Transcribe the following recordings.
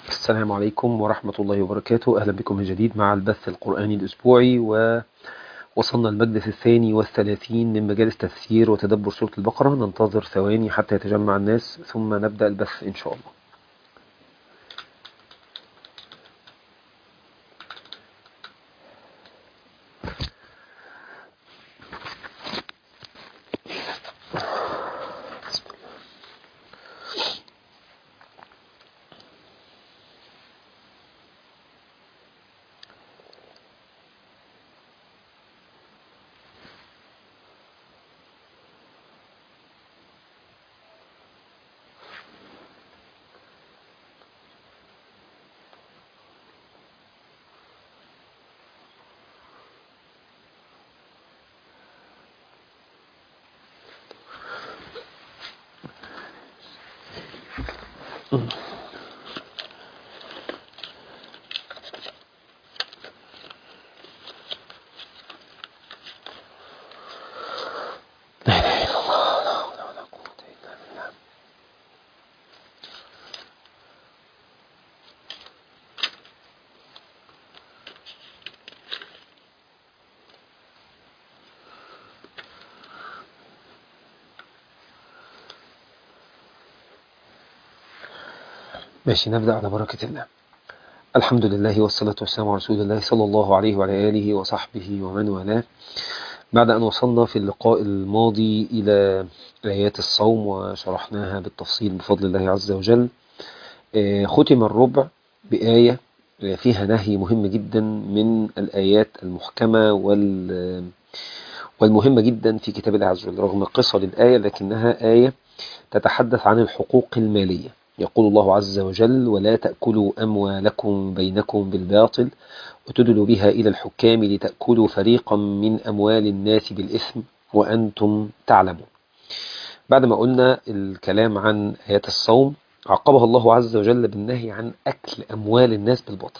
السلام عليكم ورحمة الله وبركاته أهلا بكم من جديد مع البث القرآني الأسبوعي ووصلنا المجلس الثاني والثلاثين من مجالس تفسير وتدبر سورة البقرة ننتظر ثواني حتى يتجمع الناس ثم نبدأ البث إن شاء الله ماشي نبدأ على بركة الله الحمد لله والصلاة والسلام على رسول الله صلى الله عليه وعلى آله وصحبه ومن والاه بعد أن وصلنا في اللقاء الماضي إلى آيات الصوم وشرحناها بالتفصيل بفضل الله عز وجل ختم الربع بآية فيها نهي مهم جدا من الآيات المحكمة وال والمهمة جدا في كتاب الله عز وجل رغم قصر الآية لكنها آية تتحدث عن الحقوق المالية يقول الله عز وجل ولا تأكلوا أموالكم بينكم بالباطل وتدلوا بها إلى الحكام لتأكلوا فريقا من أموال الناس بالإثم وأنتم تعلمون بعد ما قلنا الكلام عن آيات الصوم عقبها الله عز وجل بالنهي عن أكل أموال الناس بالباطل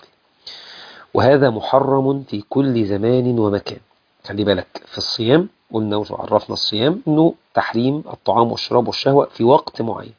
وهذا محرم في كل زمان ومكان خلي بالك في الصيام قلنا وعرفنا الصيام أنه تحريم الطعام والشراب والشهوة في وقت معين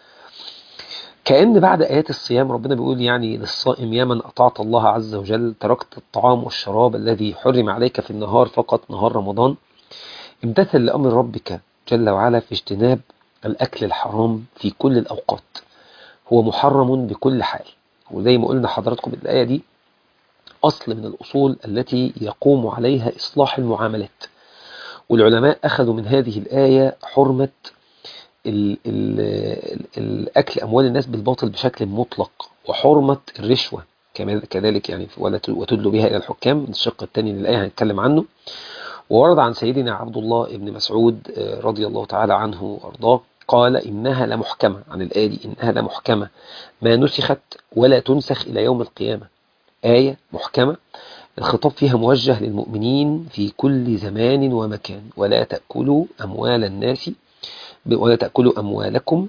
كأن بعد آيات الصيام ربنا بيقول يعني للصائم يا من أطعت الله عز وجل تركت الطعام والشراب الذي حرم عليك في النهار فقط نهار رمضان امتثل لأمر ربك جل وعلا في اجتناب الأكل الحرام في كل الأوقات هو محرم بكل حال وزي ما قلنا حضراتكم الآية دي أصل من الأصول التي يقوم عليها إصلاح المعاملات والعلماء أخذوا من هذه الآية حرمة ال ال الأكل أموال الناس بالباطل بشكل مطلق وحرمة الرشوة كذلك يعني ولا وتدلوا بها إلى الحكام الشق الثاني للآية هنتكلم عنه وورد عن سيدنا عبد الله بن مسعود رضي الله تعالى عنه وأرضاه قال إنها لمحكمة عن الآية دي إنها لمحكمة ما نسخت ولا تنسخ إلى يوم القيامة آية محكمة الخطاب فيها موجه للمؤمنين في كل زمان ومكان ولا تأكلوا أموال الناس ولا تأكلوا أموالكم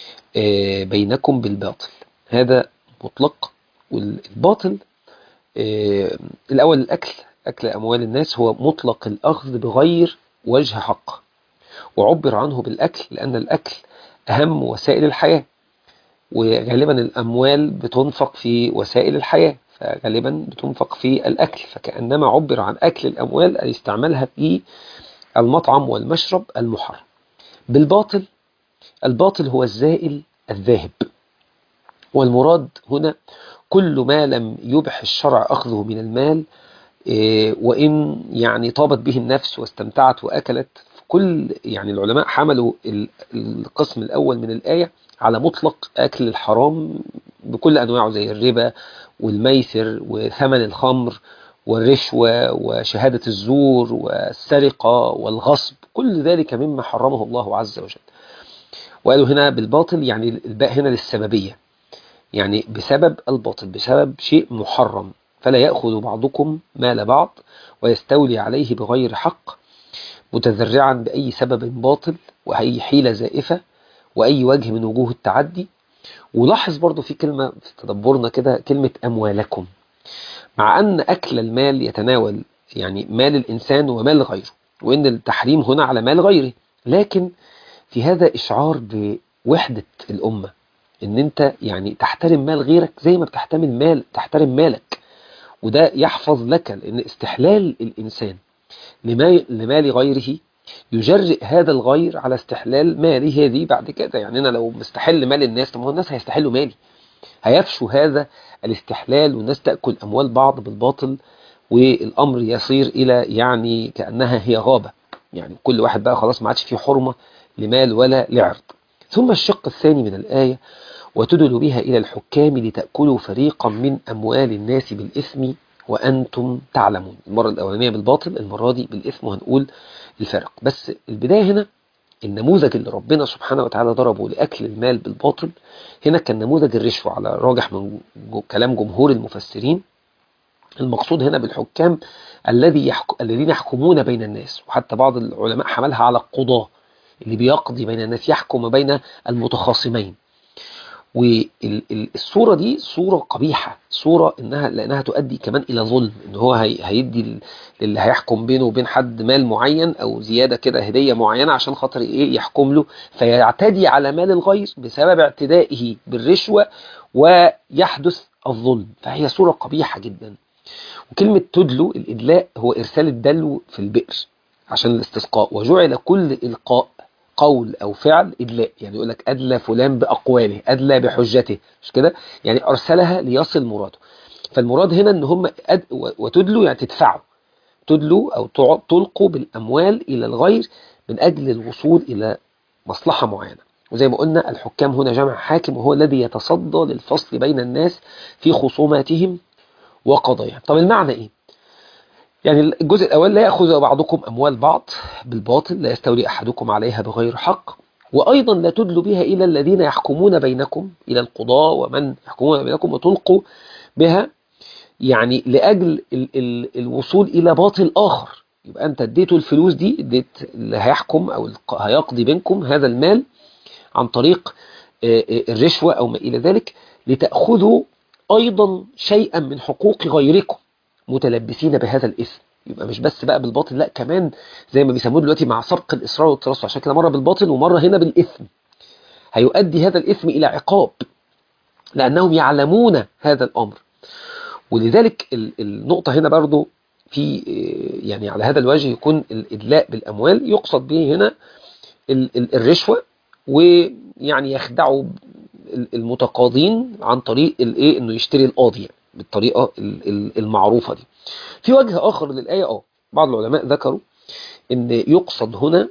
بينكم بالباطل هذا مطلق والباطل الأول الأكل أكل أموال الناس هو مطلق الأخذ بغير وجه حق وعبر عنه بالأكل لأن الأكل أهم وسائل الحياة وغالبا الأموال بتنفق في وسائل الحياة فغالبا بتنفق في الأكل فكأنما عبر عن أكل الأموال أن يستعملها في المطعم والمشرب المحرم بالباطل الباطل هو الزائل الذاهب والمراد هنا كل ما لم يبح الشرع أخذه من المال وإن يعني طابت به النفس واستمتعت وأكلت كل يعني العلماء حملوا القسم الأول من الآية على مطلق أكل الحرام بكل أنواعه زي الربا والميسر وثمن الخمر والرشوة وشهادة الزور والسرقة والغصب كل ذلك مما حرمه الله عز وجل وقالوا هنا بالباطل يعني الباء هنا للسببية يعني بسبب الباطل بسبب شيء محرم فلا يأخذ بعضكم مال بعض ويستولي عليه بغير حق متذرعا بأي سبب باطل وأي حيلة زائفة وأي وجه من وجوه التعدي ولاحظ برضو في كلمة في تدبرنا كده كلمة أموالكم مع أن أكل المال يتناول يعني مال الإنسان ومال غيره وإن التحريم هنا على مال غيره لكن في هذا إشعار بوحدة الأمة ان انت يعني تحترم مال غيرك زي ما بتحترم مال تحترم مالك وده يحفظ لك لان استحلال الانسان لمال غيره يجرئ هذا الغير على استحلال ماله هذه بعد كده يعني انا لو مستحل مال الناس طب ما هو الناس هيستحلوا مالي هيفشوا هذا الاستحلال والناس تأكل أموال بعض بالباطل والأمر يصير إلى يعني كأنها هي غابة يعني كل واحد بقى خلاص ما عادش فيه حرمة لمال ولا لعرض ثم الشق الثاني من الآية وتدل بها إلى الحكام لتأكلوا فريقا من أموال الناس بالإثم وأنتم تعلمون المرة الأولانية بالباطل المرة دي بالإثم وهنقول الفرق بس البداية هنا النموذج اللي ربنا سبحانه وتعالى ضربه لأكل المال بالباطل هنا كان نموذج الرشوة على راجح من كلام جمهور المفسرين المقصود هنا بالحكام الذي يحك... الذين يحكمون بين الناس وحتى بعض العلماء حملها على القضاة اللي بيقضي بين الناس يحكم بين المتخاصمين والصورة دي صورة قبيحة صورة إنها لأنها تؤدي كمان إلى ظلم إن هو هي هيدي اللي هيحكم بينه وبين حد مال معين أو زيادة كده هدية معينة عشان خاطر إيه يحكم له فيعتدي على مال الغير بسبب اعتدائه بالرشوة ويحدث الظلم فهي صورة قبيحة جدا وكلمة تدلو الإدلاء هو إرسال الدلو في البئر عشان الاستسقاء وجعل كل إلقاء قول أو فعل إدلاء يعني يقول لك أدلى فلان بأقواله أدلى بحجته مش كده يعني أرسلها ليصل مراده فالمراد هنا أن هم أد... وتدلوا يعني تدفعوا تدلوا أو تلقوا بالأموال إلى الغير من أجل الوصول إلى مصلحة معينة وزي ما قلنا الحكام هنا جمع حاكم وهو الذي يتصدى للفصل بين الناس في خصوماتهم وقضاياهم طب المعنى إيه يعني الجزء الأول لا يأخذ بعضكم أموال بعض بالباطل لا يستولي أحدكم عليها بغير حق وأيضا لا تدلوا بها إلى الذين يحكمون بينكم إلى القضاء ومن يحكمون بينكم وتلقوا بها يعني لأجل ال ال الوصول إلى باطل آخر يبقى أنت اديته الفلوس دي اديت اللي هيحكم أو هيقضي بينكم هذا المال عن طريق الرشوة أو ما إلى ذلك لتأخذوا أيضا شيئا من حقوق غيركم متلبسين بهذا الإثم يبقى مش بس بقى بالباطل لا كمان زي ما بيسموه دلوقتي مع سبق الإصرار والترصد عشان كده مرة بالباطل ومرة هنا بالإثم هيؤدي هذا الإثم إلى عقاب لأنهم يعلمون هذا الأمر ولذلك النقطة هنا برضو في يعني على هذا الوجه يكون الإدلاء بالأموال يقصد به هنا الرشوة ويعني يخدعوا المتقاضين عن طريق الايه انه يشتري القاضي يعني بالطريقة المعروفة دي في وجه آخر للآية اه بعض العلماء ذكروا ان يقصد هنا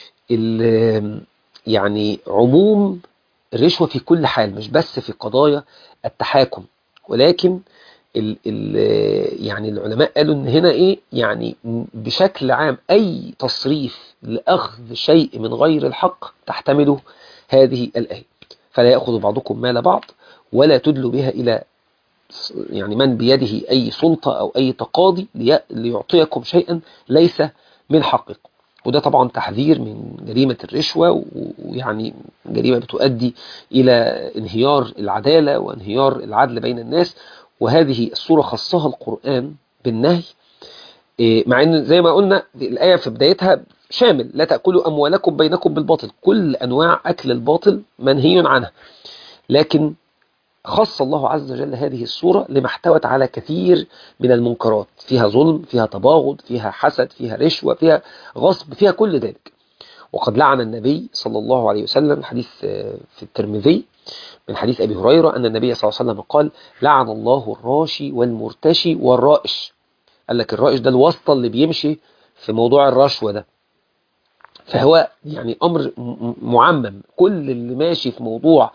يعني عموم الرشوة في كل حال مش بس في قضايا التحاكم ولكن ال ال يعني العلماء قالوا ان هنا ايه يعني بشكل عام اي تصريف لاخذ شيء من غير الحق تحتمله هذه الآية فلا يأخذ بعضكم مال بعض ولا تدلوا بها إلى يعني من بيده أي سلطة أو أي تقاضي ليعطيكم شيئا ليس من حقكم وده طبعا تحذير من جريمة الرشوة ويعني جريمة بتؤدي إلى انهيار العدالة وانهيار العدل بين الناس وهذه الصورة خصها القرآن بالنهي مع ان زي ما قلنا الآية في بدايتها شامل لا تأكلوا أموالكم بينكم بالباطل كل أنواع أكل الباطل منهي عنها لكن خص الله عز وجل هذه الصورة لما احتوت على كثير من المنكرات فيها ظلم فيها تباغض فيها حسد فيها رشوة فيها غصب فيها كل ذلك وقد لعن النبي صلى الله عليه وسلم حديث في الترمذي من حديث أبي هريرة أن النبي صلى الله عليه وسلم قال لعن الله الراشي والمرتشي والرائش قال لك الرائش ده الواسطة اللي بيمشي في موضوع الرشوة ده فهو يعني أمر معمم كل اللي ماشي في موضوع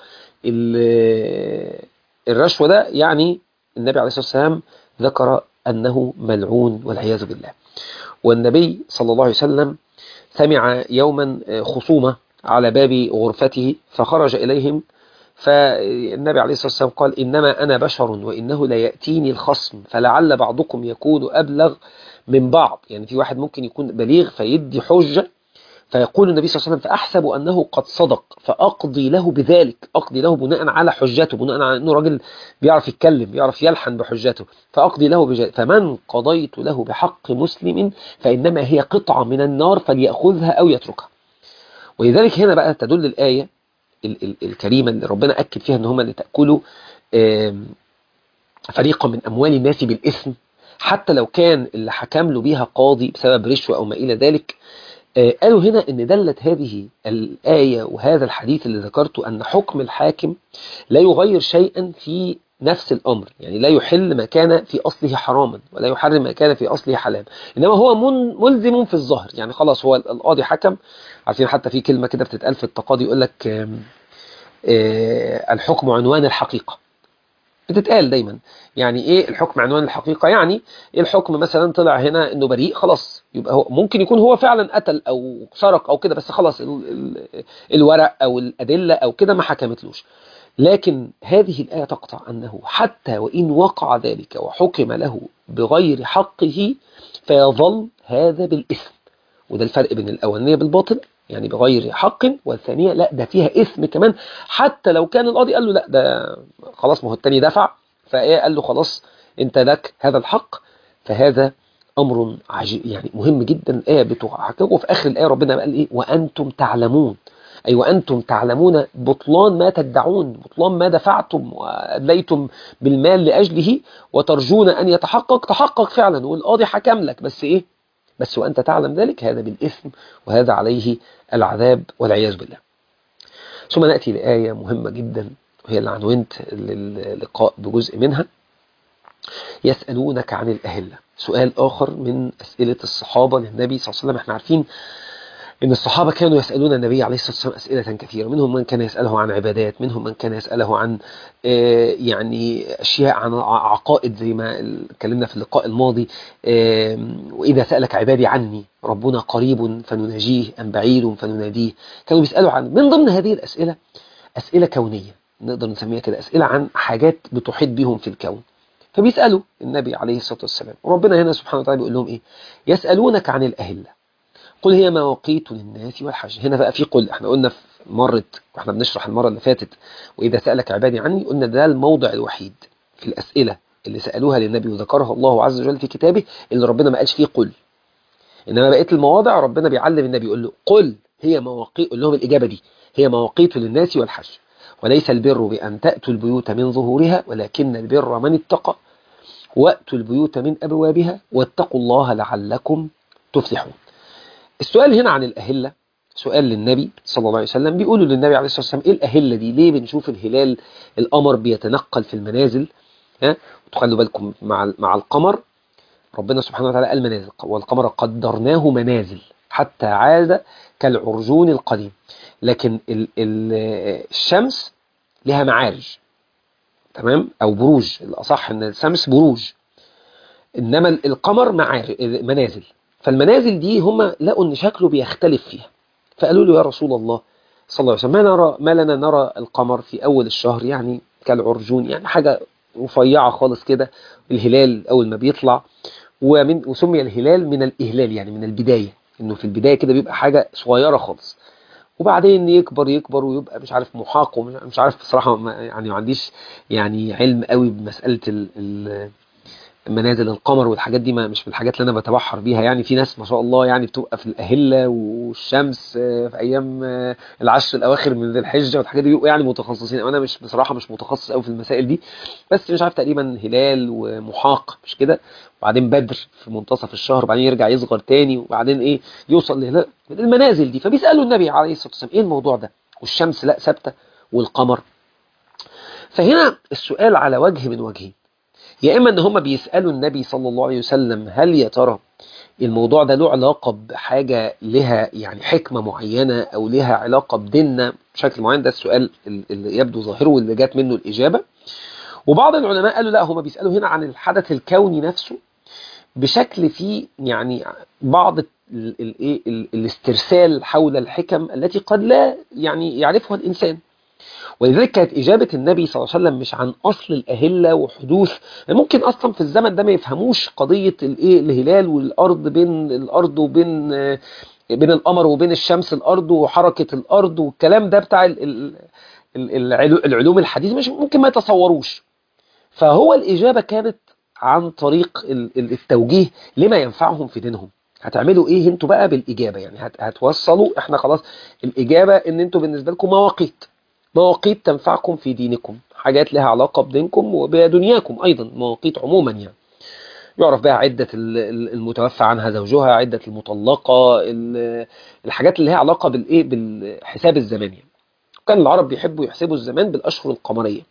الرشوة ده يعني النبي عليه الصلاة والسلام ذكر أنه ملعون والعياذ بالله والنبي صلى الله عليه وسلم سمع يوما خصومة على باب غرفته فخرج إليهم فالنبي عليه الصلاة والسلام قال إنما أنا بشر وإنه لا يأتيني الخصم فلعل بعضكم يكون أبلغ من بعض يعني في واحد ممكن يكون بليغ فيدي حجة فيقول النبي صلى الله عليه وسلم فأحسب أنه قد صدق فأقضي له بذلك أقضي له بناء على حجته بناء على أنه راجل بيعرف يتكلم بيعرف يلحن بحجته فأقضي له بذلك فمن قضيت له بحق مسلم فإنما هي قطعة من النار فليأخذها أو يتركها ولذلك هنا بقى تدل الآية ال ال الكريمة اللي ربنا أكد فيها ان هم اللي تأكلوا فريقا من أموال الناس بالإثم حتى لو كان اللي حكم له بيها قاضي بسبب رشوة أو ما إلى ذلك قالوا هنا ان دلت هذه الآية وهذا الحديث اللي ذكرته أن حكم الحاكم لا يغير شيئا في نفس الأمر يعني لا يحل ما كان في أصله حراما ولا يحرم ما كان في أصله حلالا إنما هو من ملزم في الظهر يعني خلاص هو القاضي حكم عارفين حتى في كلمة كده بتتقال في التقاضي يقول لك الحكم عنوان الحقيقة بتتقال دايما يعني ايه الحكم عنوان الحقيقة يعني الحكم مثلا طلع هنا انه بريء خلاص يبقى هو ممكن يكون هو فعلا قتل او سرق او كده بس خلاص ال ال الورق او الادلة او كده ما حكمتلوش لكن هذه الآية تقطع أنه حتى وإن وقع ذلك وحكم له بغير حقه فيظل هذا بالإثم وده الفرق بين الأولانية بالباطل يعني بغير حق والثانية لا ده فيها إثم كمان حتى لو كان القاضي قال له لا ده خلاص ما هو التاني دفع فإيه قال له خلاص انت لك هذا الحق فهذا أمر عجيب يعني مهم جدا الآية بتحققه وفي آخر الآية ربنا قال إيه وأنتم تعلمون أي وأنتم تعلمون بطلان ما تدعون بطلان ما دفعتم وأدليتم بالمال لأجله وترجون أن يتحقق تحقق فعلا والقاضي حكم لك بس إيه بس وأنت تعلم ذلك هذا بالإثم وهذا عليه العذاب والعياذ بالله ثم نأتي لآية مهمة جدا وهي اللي عنونت اللقاء بجزء منها يسألونك عن الأهلة سؤال آخر من أسئلة الصحابة للنبي صلى الله عليه وسلم احنا عارفين إن الصحابة كانوا يسألون النبي عليه الصلاة والسلام أسئلة كثيرة منهم من كان يسأله عن عبادات منهم من كان يسأله عن يعني أشياء عن عقائد زي ما اتكلمنا في اللقاء الماضي وإذا سألك عبادي عني ربنا قريب فنناجيه أم بعيد فنناديه كانوا بيسألوا عن من ضمن هذه الأسئلة أسئلة كونية نقدر نسميها كده أسئلة عن حاجات بتحيط بهم في الكون فبيسألوا النبي عليه الصلاة والسلام وربنا هنا سبحانه وتعالى بيقول لهم إيه يسألونك عن الأهلة قل هي مواقيت للناس والحج هنا بقى في قل احنا قلنا في مرت واحنا بنشرح المرة اللي فاتت وإذا سألك عبادي عني قلنا ده الموضع الوحيد في الأسئلة اللي سألوها للنبي وذكرها الله عز وجل في كتابه اللي ربنا ما قالش فيه قل إنما بقيت المواضع ربنا بيعلم النبي يقول له قل هي مواقيت قول لهم الإجابة دي هي مواقيت للناس والحج وليس البر بأن تأتوا البيوت من ظهورها ولكن البر من اتقى وأتوا البيوت من أبوابها واتقوا الله لعلكم تفلحون السؤال هنا عن الأهلة سؤال للنبي صلى الله عليه وسلم بيقولوا للنبي عليه الصلاة والسلام إيه الأهلة دي ليه بنشوف الهلال القمر بيتنقل في المنازل ها وتخلوا بالكم مع مع القمر ربنا سبحانه وتعالى قال منازل والقمر قدرناه منازل حتى عاد كالعرجون القديم لكن ال ال الشمس لها معارج تمام أو بروج الأصح أن الشمس بروج إنما القمر معارج منازل فالمنازل دي هم لقوا ان شكله بيختلف فيها فقالوا له يا رسول الله صلى الله عليه وسلم ما نرى ما لنا نرى القمر في اول الشهر يعني كالعرجون يعني حاجه رفيعه خالص كده الهلال اول ما بيطلع ومن وسمي الهلال من الاهلال يعني من البدايه انه في البدايه كده بيبقى حاجه صغيره خالص وبعدين يكبر يكبر ويبقى مش عارف محاق ومش عارف بصراحه يعني ما عنديش يعني علم قوي بمساله ال ال منازل القمر والحاجات دي ما مش من الحاجات اللي انا بتبحر بيها يعني في ناس ما شاء الله يعني بتبقى في الاهله والشمس في ايام العشر الاواخر من ذي الحجه والحاجات دي بيبقوا يعني متخصصين انا مش بصراحه مش متخصص قوي في المسائل دي بس مش عارف تقريبا هلال ومحاق مش كده وبعدين بدر في منتصف الشهر وبعدين يرجع يصغر تاني وبعدين ايه يوصل لهلال المنازل دي فبيسالوا النبي عليه الصلاه والسلام ايه الموضوع ده والشمس لا ثابته والقمر فهنا السؤال على وجه من وجهين يا إما أن هم بيسألوا النبي صلى الله عليه وسلم هل يا ترى الموضوع ده له علاقة بحاجة لها يعني حكمة معينة أو لها علاقة بديننا بشكل معين ده السؤال اللي يبدو ظاهره واللي جات منه الإجابة وبعض العلماء قالوا لا هم بيسألوا هنا عن الحدث الكوني نفسه بشكل فيه يعني بعض الايه الاسترسال حول الحكم التي قد لا يعني يعرفها الإنسان ولذلك كانت إجابة النبي صلى الله عليه وسلم مش عن أصل الأهلة وحدوث ممكن أصلا في الزمن ده ما يفهموش قضية الإيه الهلال والأرض بين الأرض وبين بين القمر وبين الشمس الأرض وحركة الأرض والكلام ده بتاع العلوم الحديثة مش ممكن ما يتصوروش فهو الإجابة كانت عن طريق التوجيه لما ينفعهم في دينهم هتعملوا ايه انتوا بقى بالاجابه يعني هتوصلوا احنا خلاص الاجابه ان انتوا بالنسبه لكم مواقيت مواقيت تنفعكم في دينكم حاجات لها علاقة بدينكم وبدنياكم أيضا مواقيت عموما يعني يعرف بها عدة المتوفى عنها زوجها عدة المطلقة الحاجات اللي لها علاقة بالإيه بالحساب الزماني كان العرب بيحبوا يحسبوا الزمان بالأشهر القمرية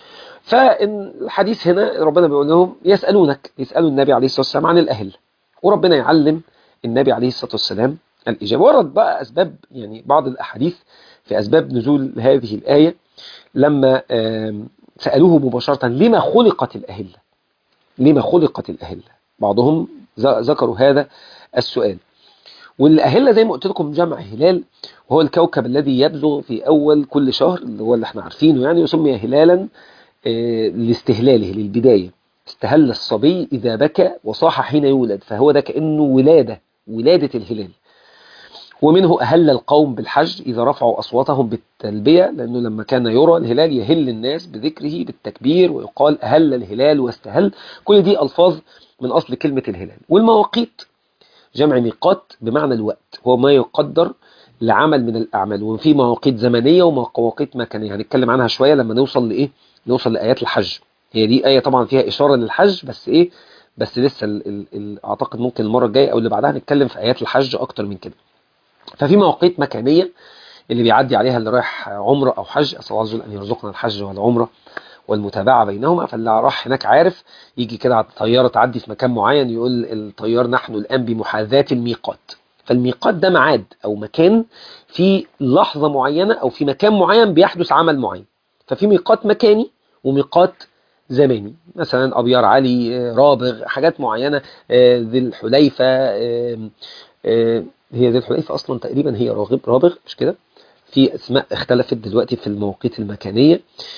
فالحديث هنا ربنا بيقول لهم يسألونك يسألوا النبي عليه الصلاة والسلام عن الأهل وربنا يعلم النبي عليه الصلاة والسلام الإجابة ورد بقى أسباب يعني بعض الأحاديث في أسباب نزول هذه الآية لما سألوه مباشرة لما خلقت الأهلة لما خلقت الأهلة بعضهم ذكروا هذا السؤال والأهلة زي ما قلت لكم جمع هلال وهو الكوكب الذي يبزغ في أول كل شهر اللي هو اللي احنا عارفينه يعني يسمي هلالا لاستهلاله للبداية استهل الصبي إذا بكى وصاح حين يولد فهو ده كأنه ولادة ولادة الهلال ومنه أهل القوم بالحج إذا رفعوا أصواتهم بالتلبية لأنه لما كان يرى الهلال يهل الناس بذكره بالتكبير ويقال أهل الهلال واستهل كل دي ألفاظ من أصل كلمة الهلال والمواقيت جمع ميقات بمعنى الوقت هو ما يقدر لعمل من الأعمال وفي مواقيت زمنية ومواقيت مكانية هنتكلم عنها شوية لما نوصل لإيه نوصل لآيات الحج هي دي آية طبعا فيها إشارة للحج بس إيه بس لسه ال ال ال أعتقد ممكن المرة الجاية أو اللي بعدها نتكلم في آيات الحج أكتر من كده ففي مواقيت مكانية اللي بيعدي عليها اللي رايح عمرة أو حج أسأل الله عز وجل أن يرزقنا الحج والعمرة والمتابعة بينهما فاللي راح هناك عارف يجي كده على الطيارة تعدي في مكان معين يقول الطيار نحن الآن بمحاذاة الميقات فالميقات ده ميعاد أو مكان في لحظة معينة أو في مكان معين بيحدث عمل معين ففي ميقات مكاني وميقات زماني مثلا أبيار علي رابغ حاجات معينة ذي الحليفة هي ذي الحليفة أصلا تقريبا هي راغب رابغ مش كده في أسماء اختلفت دلوقتي في المواقيت المكانية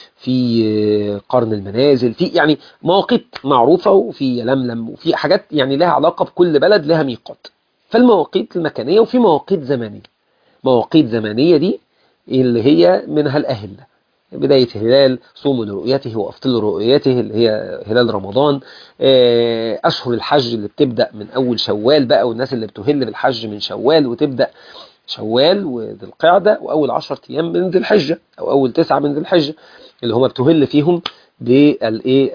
في قرن المنازل في يعني مواقيت معروفة وفي يلملم وفي حاجات يعني لها علاقة بكل بلد لها ميقات فالمواقيت المكانية وفي مواقيت زمنية مواقيت زمنية دي اللي هي منها الأهلة بداية هلال صوموا لرؤيته وأفطلوا لرؤيته اللي هي هلال رمضان أشهر الحج اللي بتبدأ من أول شوال بقى والناس اللي بتهل بالحج من شوال وتبدأ شوال وذي القعدة وأول عشرة أيام من ذي الحجة أو أول تسعة من ذي الحجة اللي هم بتهل فيهم بالإيه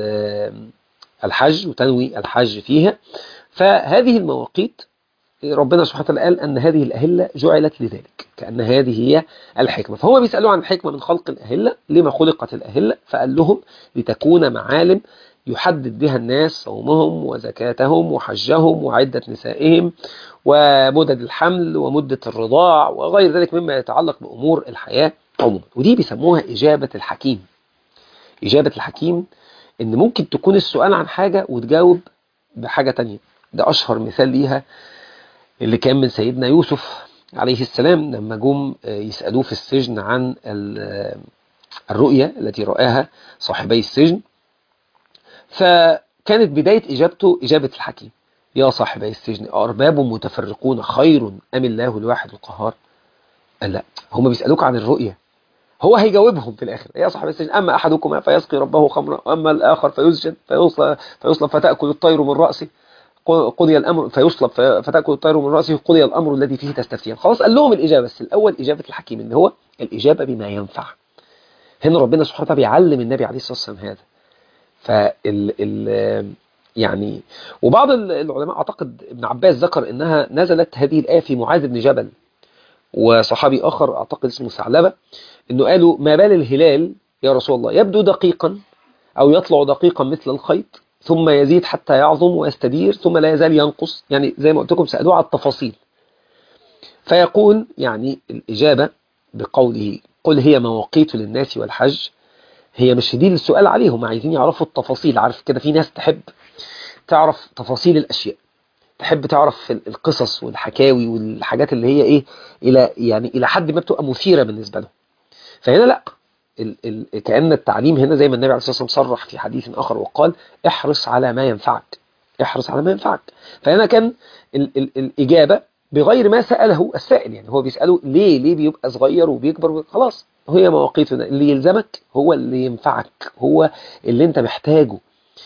الحج وتنوي الحج فيها فهذه المواقيت ربنا سبحانه وتعالى قال أن هذه الأهلة جعلت لذلك كأن هذه هي الحكمة فهو بيسألوا عن الحكمة من خلق الأهلة لما خلقت الأهلة فقال لهم لتكون معالم يحدد بها الناس صومهم وزكاتهم وحجهم وعدة نسائهم ومدد الحمل ومدة الرضاع وغير ذلك مما يتعلق بأمور الحياة عموما ودي بيسموها إجابة الحكيم إجابة الحكيم إن ممكن تكون السؤال عن حاجة وتجاوب بحاجة تانية ده أشهر مثال ليها اللي كان من سيدنا يوسف عليه السلام لما جم يسألوه في السجن عن الرؤية التي رآها صاحبي السجن فكانت بداية إجابته إجابة الحكيم يا صاحبي السجن أرباب متفرقون خير أم الله الواحد القهار قال لا هم بيسألوك عن الرؤية هو هيجاوبهم في الآخر يا صاحب السجن أما أحدكم فيسقي ربه خمرا وأما الآخر فيسجن فيصلب, فيصلب فتأكل الطير من رأسه قضي الأمر فيصلب فتأكل الطير من رأسه قضي الأمر الذي فيه تستفتيان خلاص قال لهم الإجابة بس الأول إجابة الحكيم اللي هو الإجابة بما ينفع هنا ربنا سبحانه وتعالى بيعلم النبي عليه الصلاة والسلام هذا فال ال يعني وبعض العلماء أعتقد ابن عباس ذكر أنها نزلت هذه الآية في معاذ بن جبل وصحابي آخر أعتقد اسمه ثعلبة أنه قالوا ما بال الهلال يا رسول الله يبدو دقيقا أو يطلع دقيقا مثل الخيط ثم يزيد حتى يعظم ويستدير ثم لا يزال ينقص يعني زي ما قلت لكم سألوه على التفاصيل فيقول يعني الإجابة بقوله قل هي مواقيت للناس والحج هي مش دي السؤال عليهم عايزين يعرفوا التفاصيل عارف كده في ناس تحب تعرف تفاصيل الأشياء تحب تعرف القصص والحكاوي والحاجات اللي هي ايه الى يعني الى حد ما بتبقى مثيره بالنسبه لهم فهنا لا ال ال كأن التعليم هنا زي ما النبي عليه الصلاة والسلام صرح في حديث آخر وقال احرص على ما ينفعك احرص على ما ينفعك فهنا كان ال ال الإجابة بغير ما سأله السائل يعني هو بيسأله ليه ليه بيبقى صغير وبيكبر خلاص هي مواقيتنا اللي يلزمك هو اللي ينفعك هو اللي انت محتاجه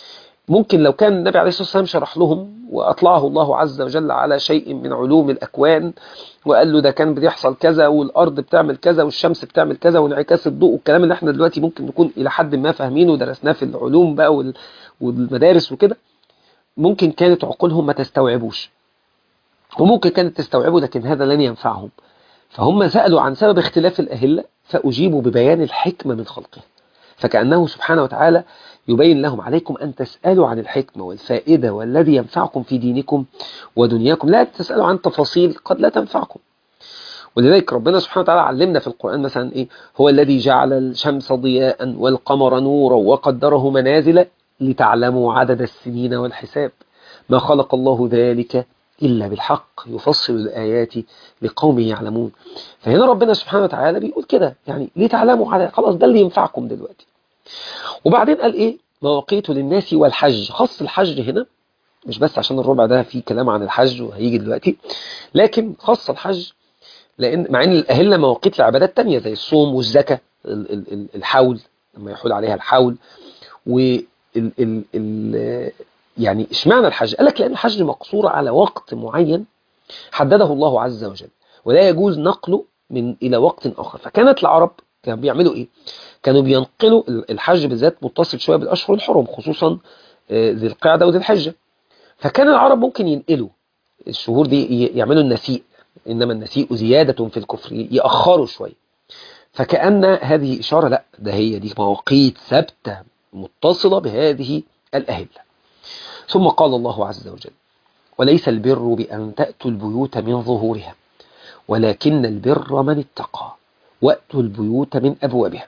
ممكن لو كان النبي عليه الصلاة والسلام شرح لهم وأطلعه الله عز وجل على شيء من علوم الأكوان وقال له ده كان بيحصل كذا والأرض بتعمل كذا والشمس بتعمل كذا وانعكاس الضوء والكلام اللي احنا دلوقتي ممكن نكون إلى حد ما فاهمينه ودرسناه في العلوم بقى والمدارس وكده ممكن كانت عقولهم ما تستوعبوش وممكن كانت تستوعبه لكن هذا لن ينفعهم فهم سألوا عن سبب اختلاف الأهلة فأجيبوا ببيان الحكمة من خلقه فكأنه سبحانه وتعالى يبين لهم عليكم أن تسألوا عن الحكمة والفائدة والذي ينفعكم في دينكم ودنياكم لا تسألوا عن تفاصيل قد لا تنفعكم ولذلك ربنا سبحانه وتعالى علمنا في القرآن مثلا إيه هو الذي جعل الشمس ضياء والقمر نورا وقدره منازل لتعلموا عدد السنين والحساب ما خلق الله ذلك إلا بالحق يفصل الآيات لقوم يعلمون فهنا ربنا سبحانه وتعالى بيقول كده يعني لتعلموا عدد خلاص ده اللي ينفعكم دلوقتي وبعدين قال إيه مواقيت للناس والحج خاص الحج هنا مش بس عشان الربع ده فيه كلام عن الحج وهيجي دلوقتي لكن خاص الحج لأن مع أن الأهلة مواقيت لعبادات تانية زي الصوم والزكاة الحول لما يحول عليها الحول وال ال ال يعني اشمعنى الحج قال لك لأن الحج مقصور على وقت معين حدده الله عز وجل ولا يجوز نقله من إلى وقت آخر فكانت العرب كانوا بيعملوا إيه كانوا بينقلوا الحج بالذات متصل شوية بالأشهر الحرم خصوصا ذي القعدة وذي الحجة فكان العرب ممكن ينقلوا الشهور دي يعملوا النسيء إنما النسيء زيادة في الكفر يأخروا شوية فكأن هذه إشارة لا ده هي دي مواقيت ثابتة متصلة بهذه الأهلة ثم قال الله عز وجل وليس البر بأن تأتوا البيوت من ظهورها ولكن البر من اتقى وأتوا البيوت من أبوابها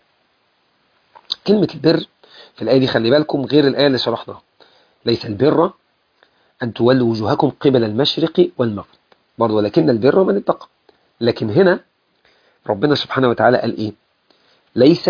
كلمة البر في الآية دي خلي بالكم غير الآية اللي شرحناها ليس البر أن تولوا وجوهكم قبل المشرق والمغرب برضو ولكن البر من اتقى لكن هنا ربنا سبحانه وتعالى قال إيه ليس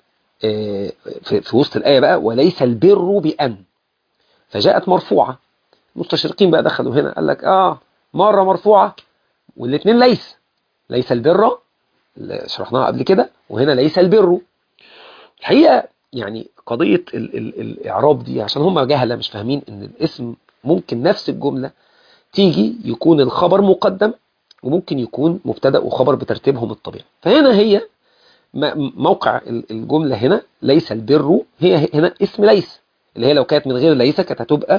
في وسط الآية بقى وليس البر بأن فجاءت مرفوعة المستشرقين بقى دخلوا هنا قال لك آه مرة مرفوعة والاثنين ليس ليس البر اللي شرحناها قبل كده وهنا ليس البر الحقيقة يعني قضية ال ال الإعراب دي عشان هم جهلة مش فاهمين إن الاسم ممكن نفس الجملة تيجي يكون الخبر مقدم وممكن يكون مبتدأ وخبر بترتيبهم الطبيعي فهنا هي موقع الجملة هنا ليس البر هي هنا اسم ليس اللي هي لو كانت من غير ليس كانت هتبقى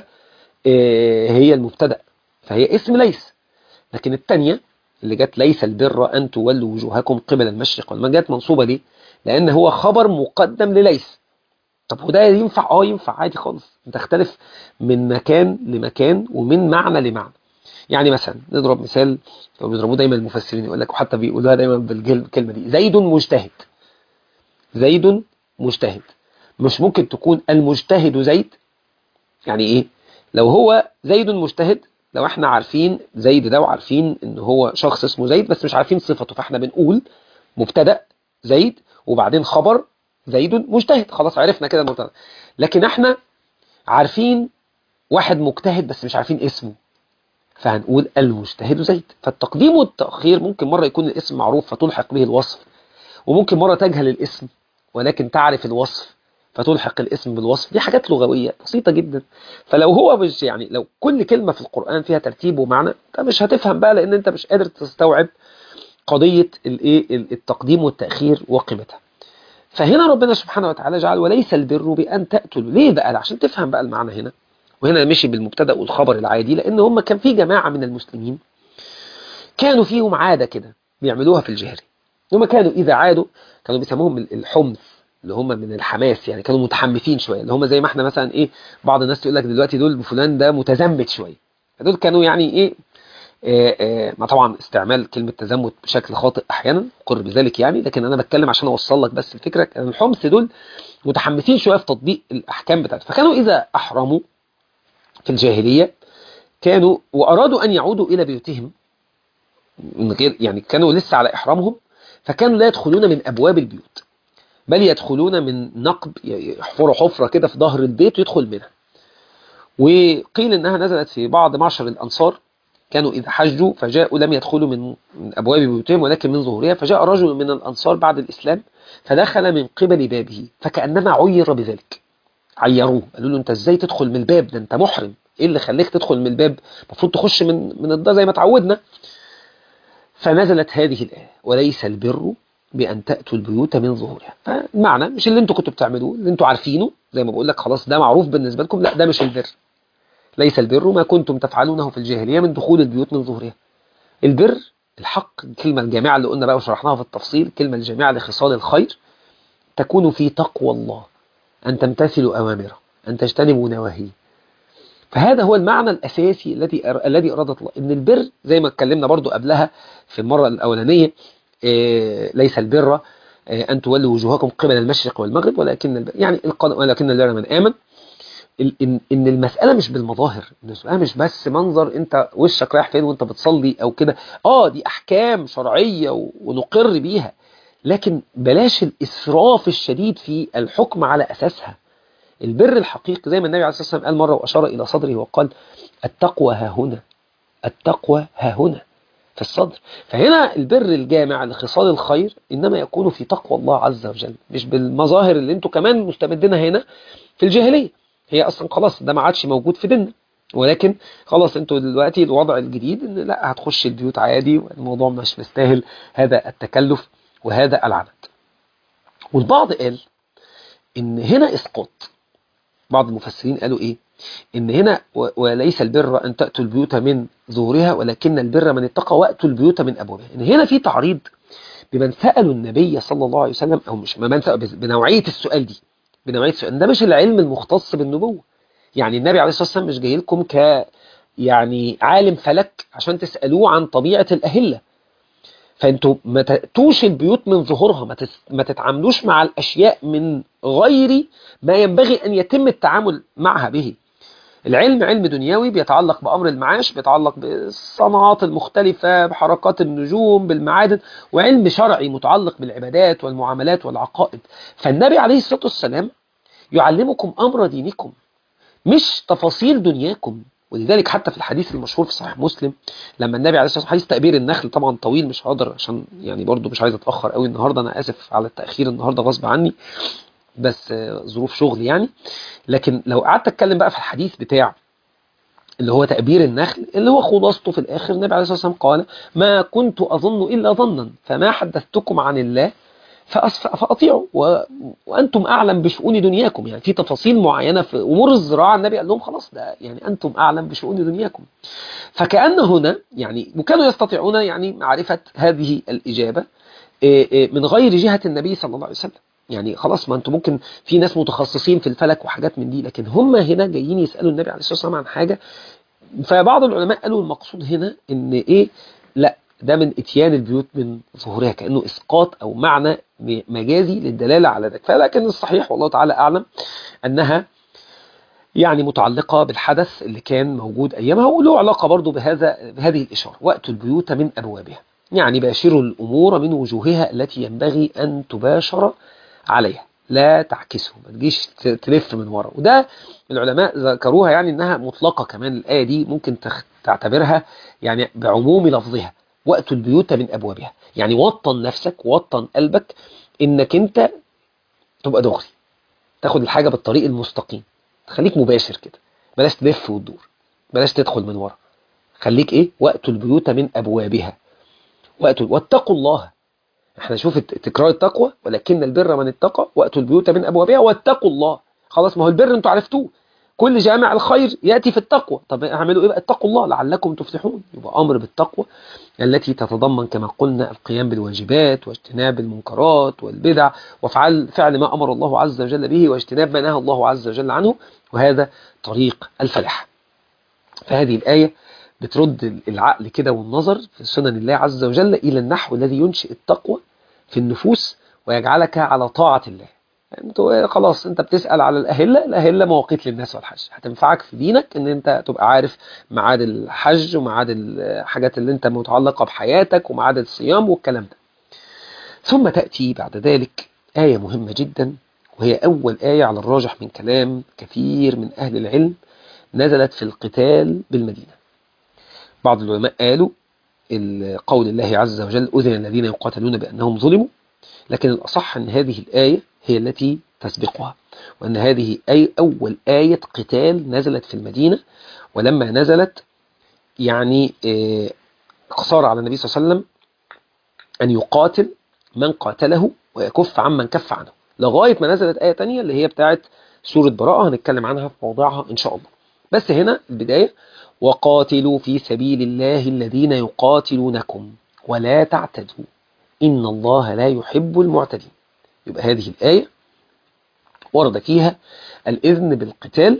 هي المبتدأ فهي اسم ليس لكن الثانية اللي جت ليس البر أن تولوا وجوهكم قبل المشرق والمغرب جت منصوبة ليه؟ لأن هو خبر مقدم لليس طب وده ينفع اه ينفع عادي خالص بتختلف من مكان لمكان ومن معنى لمعنى يعني مثلا نضرب مثال بيضربوه دايما المفسرين يقول لك وحتى بيقولوها دايما بالكلمة دي زيد مجتهد زيد مجتهد مش ممكن تكون المجتهد زيد يعني ايه لو هو زيد مجتهد لو احنا عارفين زيد ده وعارفين ان هو شخص اسمه زيد بس مش عارفين صفته فاحنا بنقول مبتدا زيد وبعدين خبر زيد مجتهد خلاص عرفنا كده المبتدا لكن احنا عارفين واحد مجتهد بس مش عارفين اسمه فهنقول المجتهد زيد فالتقديم والتأخير ممكن مرة يكون الاسم معروف فتلحق به الوصف وممكن مرة تجهل الاسم ولكن تعرف الوصف فتلحق الاسم بالوصف دي حاجات لغوية بسيطة جدا فلو هو مش يعني لو كل كلمة في القرآن فيها ترتيب ومعنى انت مش هتفهم بقى لان انت مش قادر تستوعب قضية الايه التقديم والتأخير وقيمتها فهنا ربنا سبحانه وتعالى جعل وليس البر بأن تأتلوا ليه بقى عشان تفهم بقى المعنى هنا وهنا مشي بالمبتدا والخبر العادي لان هم كان في جماعة من المسلمين كانوا فيهم عادة كده بيعملوها في الجهري هم كانوا إذا عادوا كانوا بيسموهم الحمث اللي هم من الحماس يعني كانوا متحمسين شوية اللي هم زي ما احنا مثلا ايه بعض الناس تقول لك دلوقتي دول فلان ده متزمت شوية فدول كانوا يعني ايه آآ آآ ما طبعا استعمال كلمة تزمت بشكل خاطئ احيانا قر بذلك يعني لكن انا بتكلم عشان اوصل لك بس الفكرة كان الحمص دول متحمسين شوية في تطبيق الاحكام بتاعته فكانوا اذا احرموا في الجاهلية كانوا وارادوا ان يعودوا الى بيوتهم من غير يعني كانوا لسه على احرامهم فكانوا لا يدخلون من ابواب البيوت بل يدخلون من نقب يحفروا حفرة كده في ظهر البيت ويدخل منها وقيل انها نزلت في بعض معشر الانصار كانوا اذا حجوا فجاءوا لم يدخلوا من من ابواب بيوتهم ولكن من ظهورها فجاء رجل من الانصار بعد الاسلام فدخل من قبل بابه فكانما عير بذلك عيروه قالوا له انت ازاي تدخل من الباب ده انت محرم ايه اللي خليك تدخل من الباب المفروض تخش من من الدار زي ما تعودنا فنزلت هذه الآية وليس البر بأن تأتوا البيوت من ظهورها فالمعنى مش اللي انتوا كنتوا بتعملوه اللي انتوا عارفينه زي ما بقول لك خلاص ده معروف بالنسبة لكم لا ده مش البر ليس البر ما كنتم تفعلونه في الجاهلية من دخول البيوت من ظهورها البر الحق الكلمة الجامعة اللي قلنا بقى وشرحناها في التفصيل الكلمة الجامعة لخصال الخير تكون في تقوى الله أن تمتثلوا أوامره أن تجتنبوا نواهيه فهذا هو المعنى الأساسي الذي الذي أرادت الله إن البر زي ما اتكلمنا برضو قبلها في المرة الأولانية إيه ليس البر إيه أن تولوا وجوهكم قبل المشرق والمغرب ولكن البر يعني ولكن البر من آمن إن, إن المسألة مش بالمظاهر المسألة مش بس منظر أنت وشك رايح فين وأنت بتصلي أو كده آه دي أحكام شرعية ونقر بيها لكن بلاش الإسراف الشديد في الحكم على أساسها البر الحقيقي زي ما النبي عليه الصلاة والسلام قال مرة وأشار إلى صدره وقال التقوى ها هنا التقوى ها هنا في الصدر فهنا البر الجامع لخصال الخير إنما يكون في تقوى الله عز وجل مش بالمظاهر اللي انتوا كمان مستمدينها هنا في الجاهلية هي أصلا خلاص ده ما عادش موجود في ديننا ولكن خلاص انتوا دلوقتي الوضع الجديد ان لا هتخش البيوت عادي والموضوع مش مستاهل هذا التكلف وهذا العنت والبعض قال ان هنا اسقاط بعض المفسرين قالوا ايه ان هنا وليس البر ان تأتوا البيوت من ظهورها ولكن البر من اتقى وأتوا البيوت من أبوابها ان هنا في تعريض بمن سألوا النبي صلى الله عليه وسلم او مش من سأل بنوعية السؤال دي بنوعية السؤال ده مش العلم المختص بالنبوة يعني النبي عليه الصلاة والسلام مش جاي لكم ك يعني عالم فلك عشان تسألوه عن طبيعة الأهلة فانتوا ما تأتوش البيوت من ظهورها ما, تس... ما تتعاملوش مع الأشياء من غير ما ينبغي أن يتم التعامل معها به العلم علم دنيوي بيتعلق بأمر المعاش بيتعلق بالصناعات المختلفة بحركات النجوم بالمعادن وعلم شرعي متعلق بالعبادات والمعاملات والعقائد فالنبي عليه الصلاة والسلام يعلمكم أمر دينكم مش تفاصيل دنياكم ولذلك حتى في الحديث المشهور في صحيح مسلم لما النبي عليه الصلاه والسلام حديث تأبير النخل طبعا طويل مش هقدر عشان يعني برضو مش عايز اتاخر قوي النهارده انا اسف على التاخير النهارده غصب عني بس ظروف شغل يعني لكن لو قعدت اتكلم بقى في الحديث بتاع اللي هو تأبير النخل اللي هو خلاصته في الآخر النبي عليه الصلاة والسلام قال ما كنت أظن إلا ظنا فما حدثتكم عن الله فأطيعوا و... وأنتم أعلم بشؤون دنياكم يعني في تفاصيل معينة في أمور الزراعة النبي قال لهم خلاص ده يعني أنتم أعلم بشؤون دنياكم فكأن هنا يعني وكانوا يستطيعون يعني معرفة هذه الإجابة من غير جهة النبي صلى الله عليه وسلم يعني خلاص ما انتم ممكن في ناس متخصصين في الفلك وحاجات من دي لكن هم هنا جايين يسألوا النبي عليه الصلاة والسلام عن حاجة فبعض العلماء قالوا المقصود هنا ان ايه لا ده من اتيان البيوت من ظهورها كأنه اسقاط او معنى مجازي للدلالة على ذلك فلكن الصحيح والله تعالى اعلم انها يعني متعلقة بالحدث اللي كان موجود ايامها وله علاقة برضو بهذا بهذه الاشارة وقت البيوت من ابوابها يعني باشروا الامور من وجوهها التي ينبغي ان تباشر عليها لا تعكسه ما تجيش تلف من ورا وده العلماء ذكروها يعني انها مطلقة كمان الآية دي ممكن تعتبرها يعني بعموم لفظها وقت البيوت من أبوابها يعني وطن نفسك ووطن قلبك انك انت تبقى دغري تاخد الحاجة بالطريق المستقيم خليك مباشر كده بلاش تلف وتدور بلاش تدخل من ورا خليك ايه وقت البيوت من أبوابها وقت واتقوا الله احنا نشوف تكرار التقوى ولكن البر من اتقى واتوا البيوت من ابوابها واتقوا الله خلاص ما هو البر انتوا عرفتوه كل جامع الخير ياتي في التقوى طب اعملوا ايه بقى اتقوا الله لعلكم تفلحون يبقى امر بالتقوى التي تتضمن كما قلنا القيام بالواجبات واجتناب المنكرات والبدع وفعل فعل ما امر الله عز وجل به واجتناب ما نهى الله عز وجل عنه وهذا طريق الفلاح فهذه الايه بترد العقل كده والنظر في سنن الله عز وجل إلى النحو الذي ينشئ التقوى في النفوس ويجعلك على طاعة الله انت خلاص انت بتسأل على الأهلة الأهلة مواقيت للناس والحج هتنفعك في دينك ان انت تبقى عارف ميعاد الحج وميعاد الحاجات اللي انت متعلقة بحياتك وميعاد الصيام والكلام ده ثم تأتي بعد ذلك آية مهمة جدا وهي أول آية على الراجح من كلام كثير من أهل العلم نزلت في القتال بالمدينة بعض العلماء قالوا قول الله عز وجل أذن الذين يقاتلون بأنهم ظلموا لكن الأصح أن هذه الآية هي التي تسبقها وأن هذه أي أول آية قتال نزلت في المدينة ولما نزلت يعني اقصار على النبي صلى الله عليه وسلم أن يقاتل من قاتله ويكف عمن كف عنه لغاية ما نزلت آية تانية اللي هي بتاعت سورة براءة هنتكلم عنها في موضعها إن شاء الله بس هنا البداية وقاتلوا في سبيل الله الذين يقاتلونكم ولا تعتدوا إن الله لا يحب المعتدين يبقى هذه الآية ورد فيها الإذن بالقتال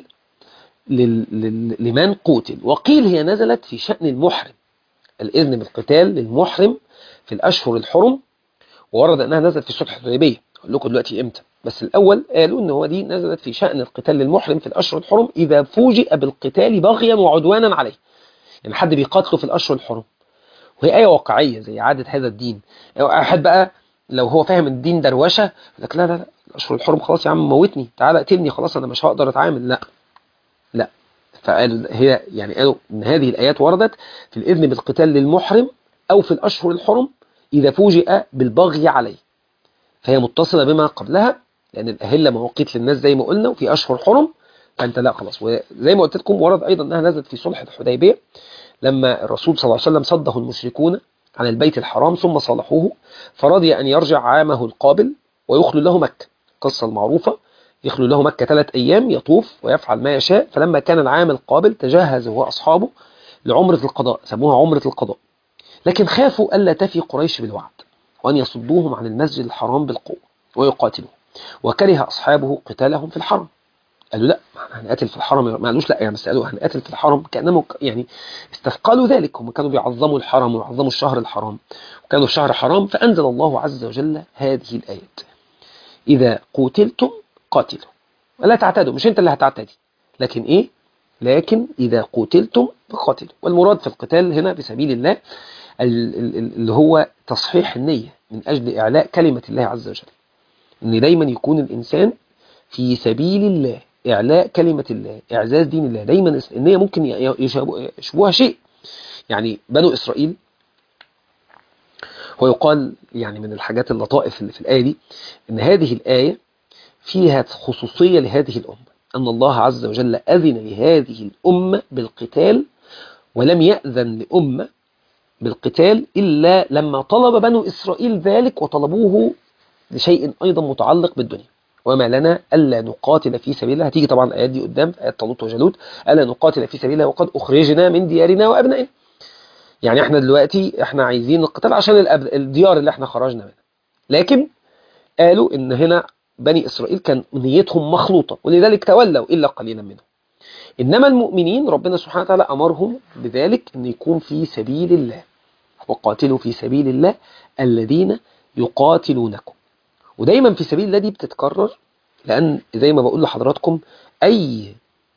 لمن قتل وقيل هي نزلت في شأن المحرم الإذن بالقتال للمحرم في الأشهر الحرم وورد أنها نزلت في صلح الحديبية أقول لكم دلوقتي إمتى بس الأول قالوا أن هو دي نزلت في شأن القتال للمحرم في الأشهر الحرم إذا فوجئ بالقتال بغيا وعدوانا عليه يعني حد بيقاتله في الأشهر الحرم وهي آية واقعية زي عادة هذا الدين أحد بقى لو هو فاهم الدين دروشة يقول لك لا لا لا الأشهر الحرم خلاص يا عم موتني تعالى اقتلني خلاص أنا مش هقدر أتعامل لا لا فقالوا هي يعني قالوا ان هذه الآيات وردت في الإذن بالقتال للمحرم أو في الأشهر الحرم إذا فوجئ بالبغي عليه فهي متصلة بما قبلها لأن الأهلة مواقيت للناس زي ما قلنا وفي أشهر حرم فأنت لا خلاص وزي ما قلت لكم ورد أيضا أنها نزلت في صلح الحديبية لما الرسول صلى الله عليه وسلم صده المشركون عن البيت الحرام ثم صالحوه فرضي أن يرجع عامه القابل ويخلو له مكة قصة المعروفة يخلو له مكة ثلاث أيام يطوف ويفعل ما يشاء فلما كان العام القابل تجهز هو أصحابه لعمرة القضاء سموها عمرة القضاء لكن خافوا ألا تفي قريش بالوعد وأن يصدوهم عن المسجد الحرام بالقوة ويقاتلوه وكره أصحابه قتالهم في الحرم قالوا لا هنقاتل في الحرم ما قالوش لا يعني بس قالوا هنقاتل في الحرم كأنهم يعني استثقلوا ذلك هم كانوا بيعظموا الحرم ويعظموا الشهر الحرام وكانوا في شهر حرام فأنزل الله عز وجل هذه الآيات إذا قتلتم قاتلوا ولا تعتدوا مش انت اللي هتعتدي لكن ايه لكن إذا قتلتم فقاتلوا والمراد في القتال هنا في سبيل الله اللي هو تصحيح النية من أجل إعلاء كلمة الله عز وجل ان دايما يكون الإنسان في سبيل الله إعلاء كلمة الله إعزاز دين الله دايما النية ممكن يشبهها شيء يعني بنو إسرائيل هو يقال يعني من الحاجات اللطائف اللي في الآية دي إن هذه الآية فيها خصوصية لهذه الأمة أن الله عز وجل أذن لهذه الأمة بالقتال ولم يأذن لأمة بالقتال إلا لما طلب بنو إسرائيل ذلك وطلبوه لشيء أيضا متعلق بالدنيا وما لنا ألا نقاتل في سبيل الله هتيجي طبعا الآيات دي قدام في آيات طالوت وجالوت ألا نقاتل في سبيل الله وقد أخرجنا من ديارنا وأبنائنا يعني احنا دلوقتي احنا عايزين القتال عشان الديار اللي احنا خرجنا منها لكن قالوا ان هنا بني إسرائيل كان نيتهم مخلوطة ولذلك تولوا إلا قليلا منهم إنما المؤمنين ربنا سبحانه وتعالى أمرهم بذلك أن يكون في سبيل الله وقاتلوا في سبيل الله الذين يقاتلونكم ودايما في سبيل الله دي بتتكرر لأن زي ما بقول لحضراتكم أي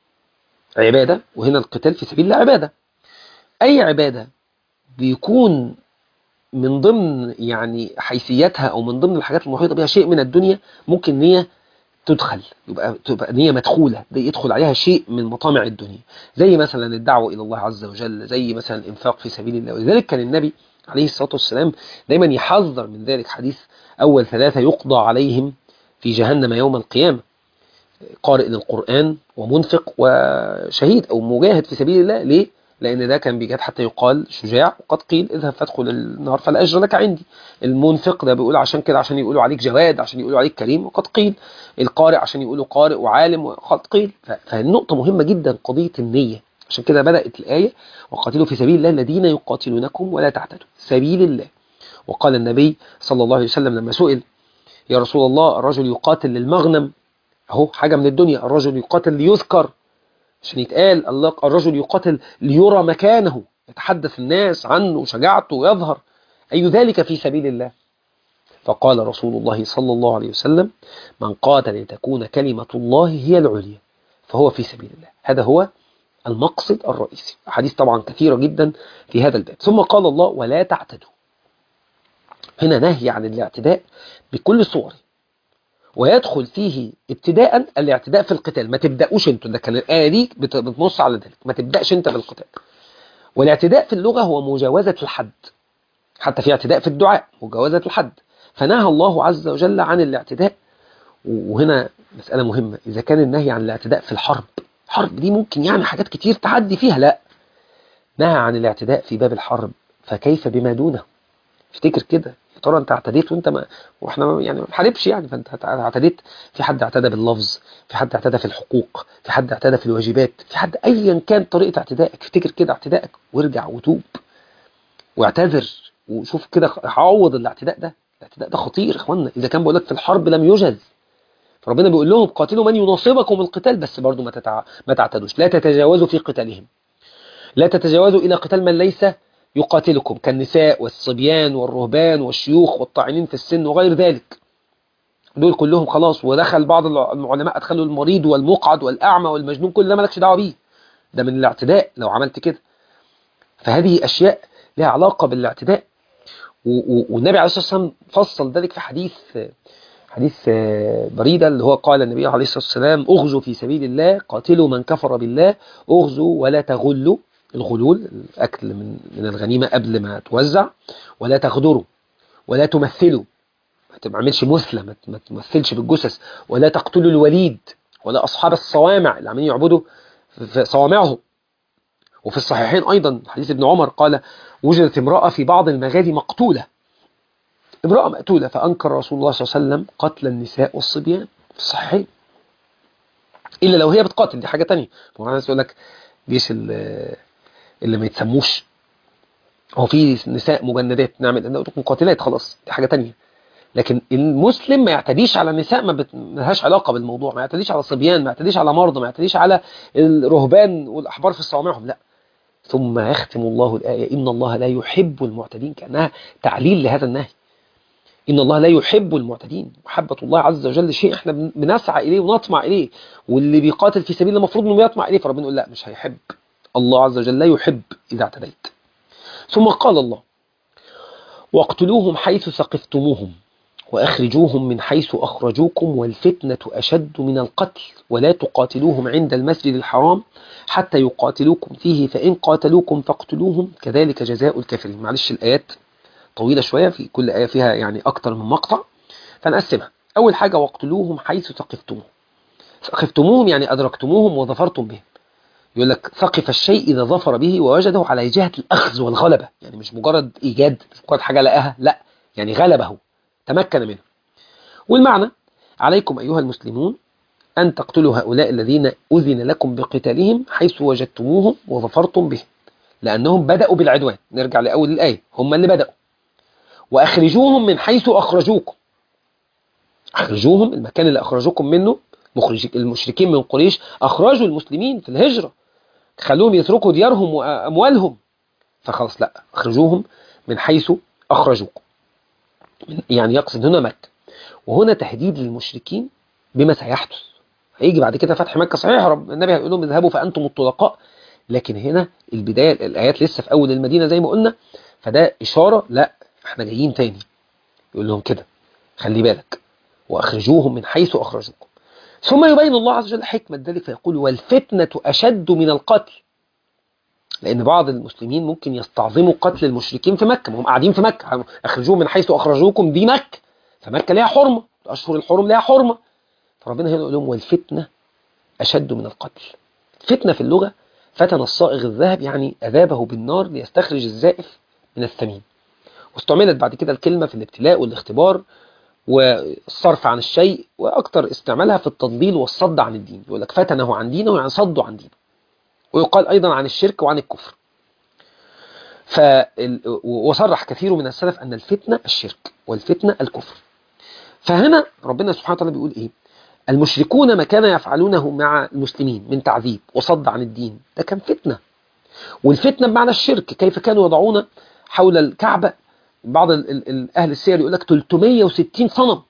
عبادة وهنا القتال في سبيل الله عبادة أي عبادة بيكون من ضمن يعني حيثياتها او من ضمن الحاجات المحيطه بها شيء من الدنيا ممكن نيه تدخل يبقى تبقى نيه مدخوله دي يدخل عليها شيء من مطامع الدنيا زي مثلا الدعوه الى الله عز وجل زي مثلا الانفاق في سبيل الله ولذلك كان النبي عليه الصلاه والسلام دايما يحذر من ذلك حديث اول ثلاثه يقضى عليهم في جهنم يوم القيامه قارئ للقران ومنفق وشهيد او مجاهد في سبيل الله ليه لأن ده كان بيجاد حتى يقال شجاع وقد قيل اذهب فادخل النار فالأجر لك عندي المنفق ده بيقول عشان كده عشان يقولوا عليك جواد عشان يقولوا عليك كريم وقد قيل القارئ عشان يقولوا قارئ وعالم وقد قيل فالنقطة مهمة جدا قضية النية عشان كده بدأت الآية وقاتلوا في سبيل الله الذين يقاتلونكم ولا تعتدوا سبيل الله وقال النبي صلى الله عليه وسلم لما سئل يا رسول الله الرجل يقاتل للمغنم اهو حاجة من الدنيا الرجل يقاتل ليذكر عشان يتقال الله الرجل يقاتل ليرى مكانه يتحدث الناس عنه وشجاعته ويظهر أي ذلك في سبيل الله فقال رسول الله صلى الله عليه وسلم من قاتل لتكون كلمة الله هي العليا فهو في سبيل الله هذا هو المقصد الرئيسي حديث طبعا كثيرة جدا في هذا الباب ثم قال الله ولا تعتدوا هنا نهي عن الاعتداء بكل صوره ويدخل فيه ابتداء الاعتداء في القتال ما تبدأوش انتوا ده كان الآية دي بتنص على ذلك ما تبدأش انت بالقتال والاعتداء في اللغة هو مجاوزة الحد حتى في اعتداء في الدعاء مجاوزة الحد فنهى الله عز وجل عن الاعتداء وهنا مسألة مهمة إذا كان النهي عن الاعتداء في الحرب الحرب دي ممكن يعني حاجات كتير تعدي فيها لا نهى عن الاعتداء في باب الحرب فكيف بما دونه افتكر كده يا ترى انت اعتديت وانت ما واحنا يعني ما بنحاربش يعني فانت اعتديت في حد اعتدى باللفظ في حد اعتدى في الحقوق في حد اعتدى في الواجبات في حد ايا كان طريقه اعتدائك افتكر كده اعتدائك وارجع وتوب واعتذر وشوف كده عوض الاعتداء ده الاعتداء ده خطير يا اخوانا اذا كان بقول لك في الحرب لم يجز فربنا بيقول لهم قاتلوا من يناصبكم القتال بس برضو ما تتع... ما تعتدوش لا تتجاوزوا في قتالهم لا تتجاوزوا الى قتال من ليس يقاتلكم كالنساء والصبيان والرهبان والشيوخ والطاعنين في السن وغير ذلك دول كلهم خلاص ودخل بعض العلماء ادخلوا المريض والمقعد والاعمى والمجنون كل ده مالكش دعوه بيه ده من الاعتداء لو عملت كده فهذه اشياء لها علاقه بالاعتداء والنبي عليه الصلاه والسلام فصل ذلك في حديث حديث بريدة اللي هو قال النبي عليه الصلاة والسلام أغزوا في سبيل الله قاتلوا من كفر بالله أغزوا ولا تغلوا الغلول الأكل من من الغنيمة قبل ما توزع ولا تغدروا ولا تمثلوا ما تعملش مثلى ما تمثلش بالجثث ولا تقتلوا الوليد ولا أصحاب الصوامع اللي عمالين يعبدوا في صوامعهم وفي الصحيحين أيضا حديث ابن عمر قال وجدت امرأة في بعض المغازي مقتولة امرأة مقتولة فأنكر رسول الله صلى الله عليه وسلم قتل النساء والصبيان في الصحيحين إلا لو هي بتقاتل دي حاجة تانية الناس يقول لك جيش اللي ما يتسموش هو في نساء مجندات نعمل تكون قاتلات خلاص دي حاجة تانية لكن المسلم ما يعتديش على النساء ما لهاش علاقة بالموضوع ما يعتديش على الصبيان ما يعتديش على مرضى ما يعتديش على الرهبان والأحبار في صوامعهم لا ثم يختم الله الآية إن الله لا يحب المعتدين كأنها تعليل لهذا النهي إن الله لا يحب المعتدين محبة الله عز وجل شيء احنا بنسعى إليه ونطمع إليه واللي بيقاتل في سبيل الله المفروض انه يطمع إليه فربنا يقول لا مش هيحب الله عز وجل لا يحب إذا اعتديت ثم قال الله واقتلوهم حيث ثقفتموهم وأخرجوهم من حيث أخرجوكم والفتنة أشد من القتل ولا تقاتلوهم عند المسجد الحرام حتى يقاتلوكم فيه فإن قاتلوكم فاقتلوهم كذلك جزاء الكافرين معلش الآيات طويلة شوية في كل آية فيها يعني أكتر من مقطع فنقسمها أول حاجة واقتلوهم حيث ثقفتموهم ثقفتموهم يعني أدركتموهم وظفرتم بهم يقول لك ثقف الشيء إذا ظفر به ووجده على جهة الأخذ والغلبة يعني مش مجرد إيجاد مش مجرد حاجة لقاها لا يعني غلبه تمكن منه والمعنى عليكم أيها المسلمون أن تقتلوا هؤلاء الذين أذن لكم بقتالهم حيث وجدتموهم وظفرتم بهم لأنهم بدأوا بالعدوان نرجع لأول الآية هم اللي بدأوا وأخرجوهم من حيث أخرجوكم أخرجوهم المكان اللي أخرجوكم منه مخرج المشركين من قريش أخرجوا المسلمين في الهجرة خلوهم يتركوا ديارهم وأموالهم فخلاص لا أخرجوهم من حيث أخرجوكم يعني يقصد هنا مكة وهنا تهديد للمشركين بما سيحدث هيجي بعد كده فتح مكة صحيح رب النبي هيقول لهم اذهبوا فأنتم الطلقاء لكن هنا البداية الآيات لسه في أول المدينة زي ما قلنا فده إشارة لا احنا جايين تاني يقول لهم كده خلي بالك وأخرجوهم من حيث أخرجوكم ثم يبين الله عز وجل حكمة ذلك فيقول والفتنة أشد من القتل لأن بعض المسلمين ممكن يستعظموا قتل المشركين في مكة هم قاعدين في مكة أخرجوهم من حيث أخرجوكم دي مكة فمكة ليها حرمة أشهر الحرم ليها حرمة فربنا هنا يقول لهم والفتنة أشد من القتل فتنة في اللغة فتن الصائغ الذهب يعني أذابه بالنار ليستخرج الزائف من الثمين واستعملت بعد كده الكلمة في الابتلاء والاختبار والصرف عن الشيء وأكثر استعمالها في التضليل والصد عن الدين يقول لك فتنه عن دينه يعني صده عن دينه ويقال أيضا عن الشرك وعن الكفر ف وصرح كثير من السلف أن الفتنة الشرك والفتنة الكفر فهنا ربنا سبحانه وتعالى بيقول إيه المشركون ما كان يفعلونه مع المسلمين من تعذيب وصد عن الدين ده كان فتنة والفتنة بمعنى الشرك كيف كانوا يضعون حول الكعبة بعض ال ال أهل السير يقول لك 360 صنم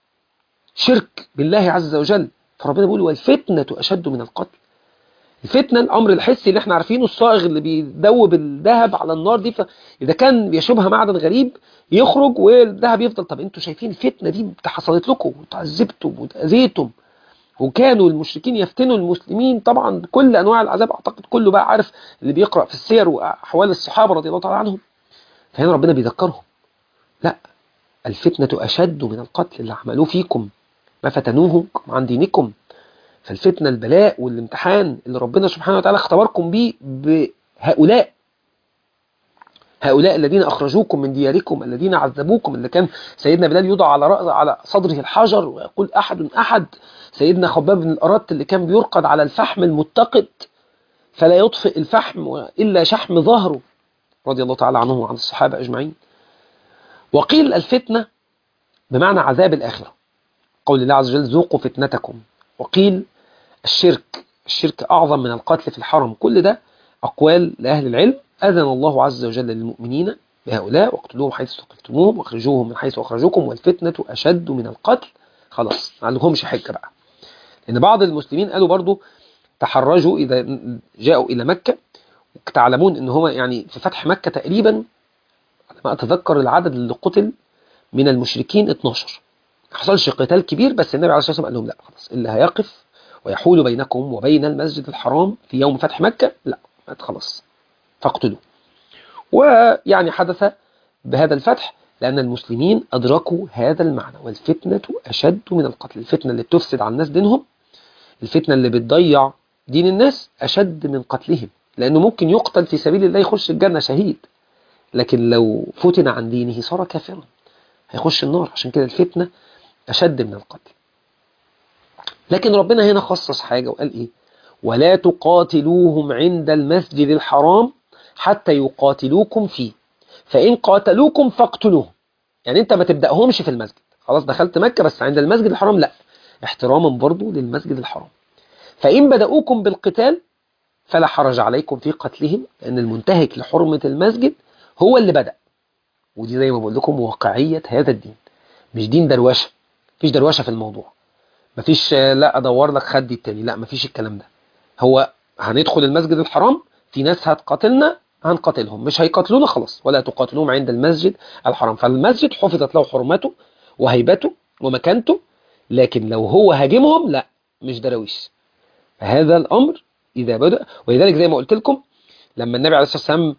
شرك بالله عز وجل فربنا بيقول والفتنة أشد من القتل الفتنة الأمر الحسي اللي احنا عارفينه الصائغ اللي بيدوب الذهب على النار دي فإذا كان بيشبه معدن غريب يخرج والذهب يفضل طب انتوا شايفين الفتنة دي حصلت لكم وتعذبتم وتأذيتم وكانوا المشركين يفتنوا المسلمين طبعا كل أنواع العذاب أعتقد كله بقى عارف اللي بيقرأ في السير وأحوال الصحابة رضي الله تعالى عنهم فهنا ربنا بيذكرهم لا الفتنة أشد من القتل اللي عملوه فيكم ما فتنوهم عن دينكم فالفتنة البلاء والامتحان اللي ربنا سبحانه وتعالى اختبركم بيه بهؤلاء هؤلاء الذين أخرجوكم من دياركم الذين عذبوكم اللي كان سيدنا بلال يوضع على رأس على صدره الحجر ويقول أحد أحد سيدنا خباب بن الأرت اللي كان بيرقد على الفحم المتقد فلا يطفئ الفحم إلا شحم ظهره رضي الله تعالى عنه وعن الصحابة أجمعين وقيل الفتنة بمعنى عذاب الآخرة قول الله عز وجل ذوقوا فتنتكم وقيل الشرك الشرك أعظم من القتل في الحرم كل ده أقوال لأهل العلم أذن الله عز وجل للمؤمنين بهؤلاء واقتلوهم حيث استقتلتموهم واخرجوهم من حيث أخرجوكم والفتنة أشد من القتل خلاص ما عندهمش حجة بقى لأن بعض المسلمين قالوا برضو تحرجوا إذا جاءوا إلى مكة تعلمون ان هو يعني في فتح مكة تقريبا ما أتذكر العدد اللي قتل من المشركين 12 ما حصلش قتال كبير بس النبي عليه الصلاة والسلام قال لهم لا خلاص اللي هيقف ويحول بينكم وبين المسجد الحرام في يوم فتح مكة لا خلاص فاقتلوا ويعني حدث بهذا الفتح لأن المسلمين أدركوا هذا المعنى والفتنة أشد من القتل الفتنة اللي بتفسد على الناس دينهم الفتنة اللي بتضيع دين الناس أشد من قتلهم لأنه ممكن يقتل في سبيل الله يخش الجنة شهيد لكن لو فتن عن دينه صار كافرا هيخش النار عشان كده الفتنة أشد من القتل لكن ربنا هنا خصص حاجة وقال إيه ولا تقاتلوهم عند المسجد الحرام حتى يقاتلوكم فيه فإن قاتلوكم فاقتلوهم يعني أنت ما تبدأهمش في المسجد خلاص دخلت مكة بس عند المسجد الحرام لا احتراما برضو للمسجد الحرام فإن بدأوكم بالقتال فلا حرج عليكم في قتلهم لأن المنتهك لحرمة المسجد هو اللي بدأ ودي زي ما بقول لكم واقعية هذا الدين مش دين دروشة مفيش دروشة في الموضوع مفيش لا أدور لك خدي التاني لا مفيش الكلام ده هو هندخل المسجد الحرام في ناس هتقاتلنا هنقاتلهم مش هيقاتلونا خلاص ولا تقاتلوهم عند المسجد الحرام فالمسجد حفظت له حرمته وهيبته ومكانته لكن لو هو هاجمهم لا مش درويش هذا الأمر إذا بدأ ولذلك زي ما قلت لكم لما النبي عليه الصلاة والسلام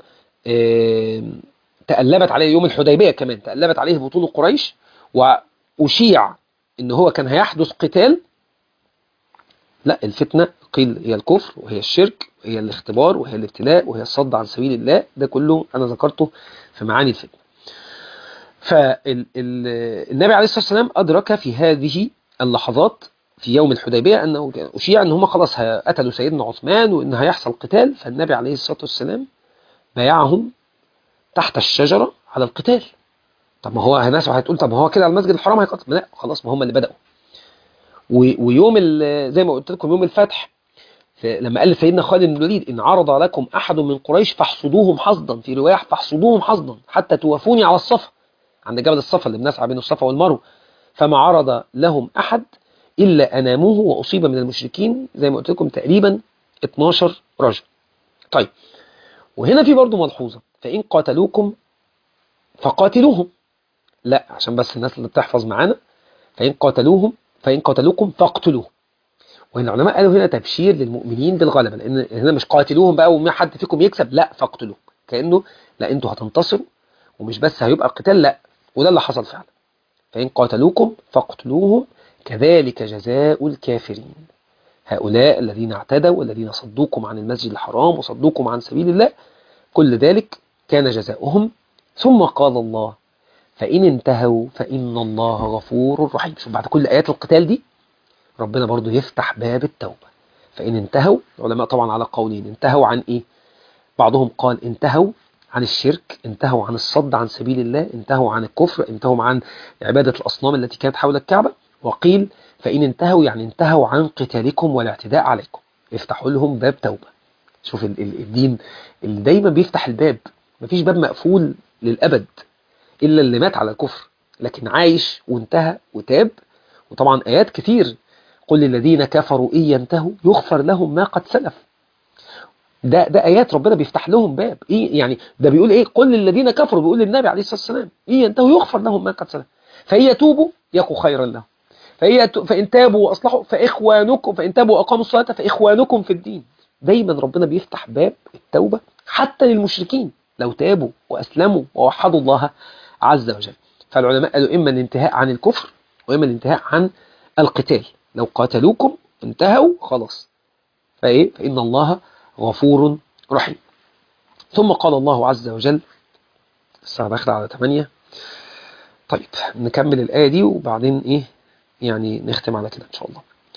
تألبت عليه يوم الحديبية كمان تألبت عليه بطون قريش وأشيع إن هو كان هيحدث قتال لا الفتنة قيل هي الكفر وهي الشرك وهي الاختبار وهي الابتلاء وهي الصد عن سبيل الله ده كله أنا ذكرته في معاني الفتنة فالنبي عليه الصلاة والسلام أدرك في هذه اللحظات في يوم الحديبية أنه أشيع أن هم خلاص قتلوا سيدنا عثمان وأن هيحصل قتال فالنبي عليه الصلاة والسلام بايعهم تحت الشجرة على القتال طب ما هو الناس هتقول طب ما هو كده على المسجد الحرام هيقتل لا خلاص ما هم اللي بدأوا ويوم زي ما قلت لكم يوم الفتح لما قال سيدنا خالد بن الوليد إن عرض لكم أحد من قريش فاحصدوهم حصدا في رواية فاحصدوهم حصدا حتى توافوني على الصفا عند جبل الصفا اللي بنسعى بين الصفا والمروه فما عرض لهم أحد إلا أناموه وأصيب من المشركين زي ما قلت لكم تقريبا 12 رجل طيب وهنا في برضو ملحوظة فإن قاتلوكم فقاتلوهم لا عشان بس الناس اللي بتحفظ معانا فإن قاتلوهم فإن قاتلوكم فاقتلوهم وإن العلماء قالوا هنا تبشير للمؤمنين بالغلبة لأن هنا مش قاتلوهم بقى وما حد فيكم يكسب لا فاقتلوهم كأنه لا أنتوا هتنتصروا ومش بس هيبقى القتال لا وده اللي حصل فعلا فإن قاتلوكم فاقتلوهم كذلك جزاء الكافرين هؤلاء الذين اعتدوا والذين صدوكم عن المسجد الحرام وصدوكم عن سبيل الله كل ذلك كان جزاؤهم ثم قال الله فإن انتهوا فإن الله غفور رحيم شوف بعد كل آيات القتال دي ربنا برضو يفتح باب التوبة فإن انتهوا العلماء طبعا على قولين انتهوا عن إيه بعضهم قال انتهوا عن الشرك انتهوا عن الصد عن سبيل الله انتهوا عن الكفر انتهوا عن عبادة الأصنام التي كانت حول الكعبة وقيل فإن انتهوا يعني انتهوا عن قتالكم والاعتداء عليكم افتحوا لهم باب توبة شوف الدين اللي دايما بيفتح الباب مفيش باب مقفول للأبد إلا اللي مات على الكفر لكن عايش وانتهى وتاب وطبعا آيات كتير قل للذين كفروا إن ينتهوا يغفر لهم ما قد سلف ده ده آيات ربنا بيفتح لهم باب إيه يعني ده بيقول إيه قل للذين كفروا بيقول للنبي عليه الصلاة والسلام إن ينتهوا يغفر لهم ما قد سلف فإن يتوبوا يكو خيرا لهم فإن فإن تابوا وأصلحوا فإخوانكم فإن تابوا وأقاموا الصلاة فإخوانكم في الدين دايما ربنا بيفتح باب التوبة حتى للمشركين لو تابوا وأسلموا ووحدوا الله عز وجل فالعلماء قالوا إما الانتهاء عن الكفر وإما الانتهاء عن القتال لو قاتلوكم انتهوا خلاص فإيه فإن الله غفور رحيم ثم قال الله عز وجل الساعة داخلة على 8 طيب نكمل الآية دي وبعدين إيه يعني نختم على كده إن شاء الله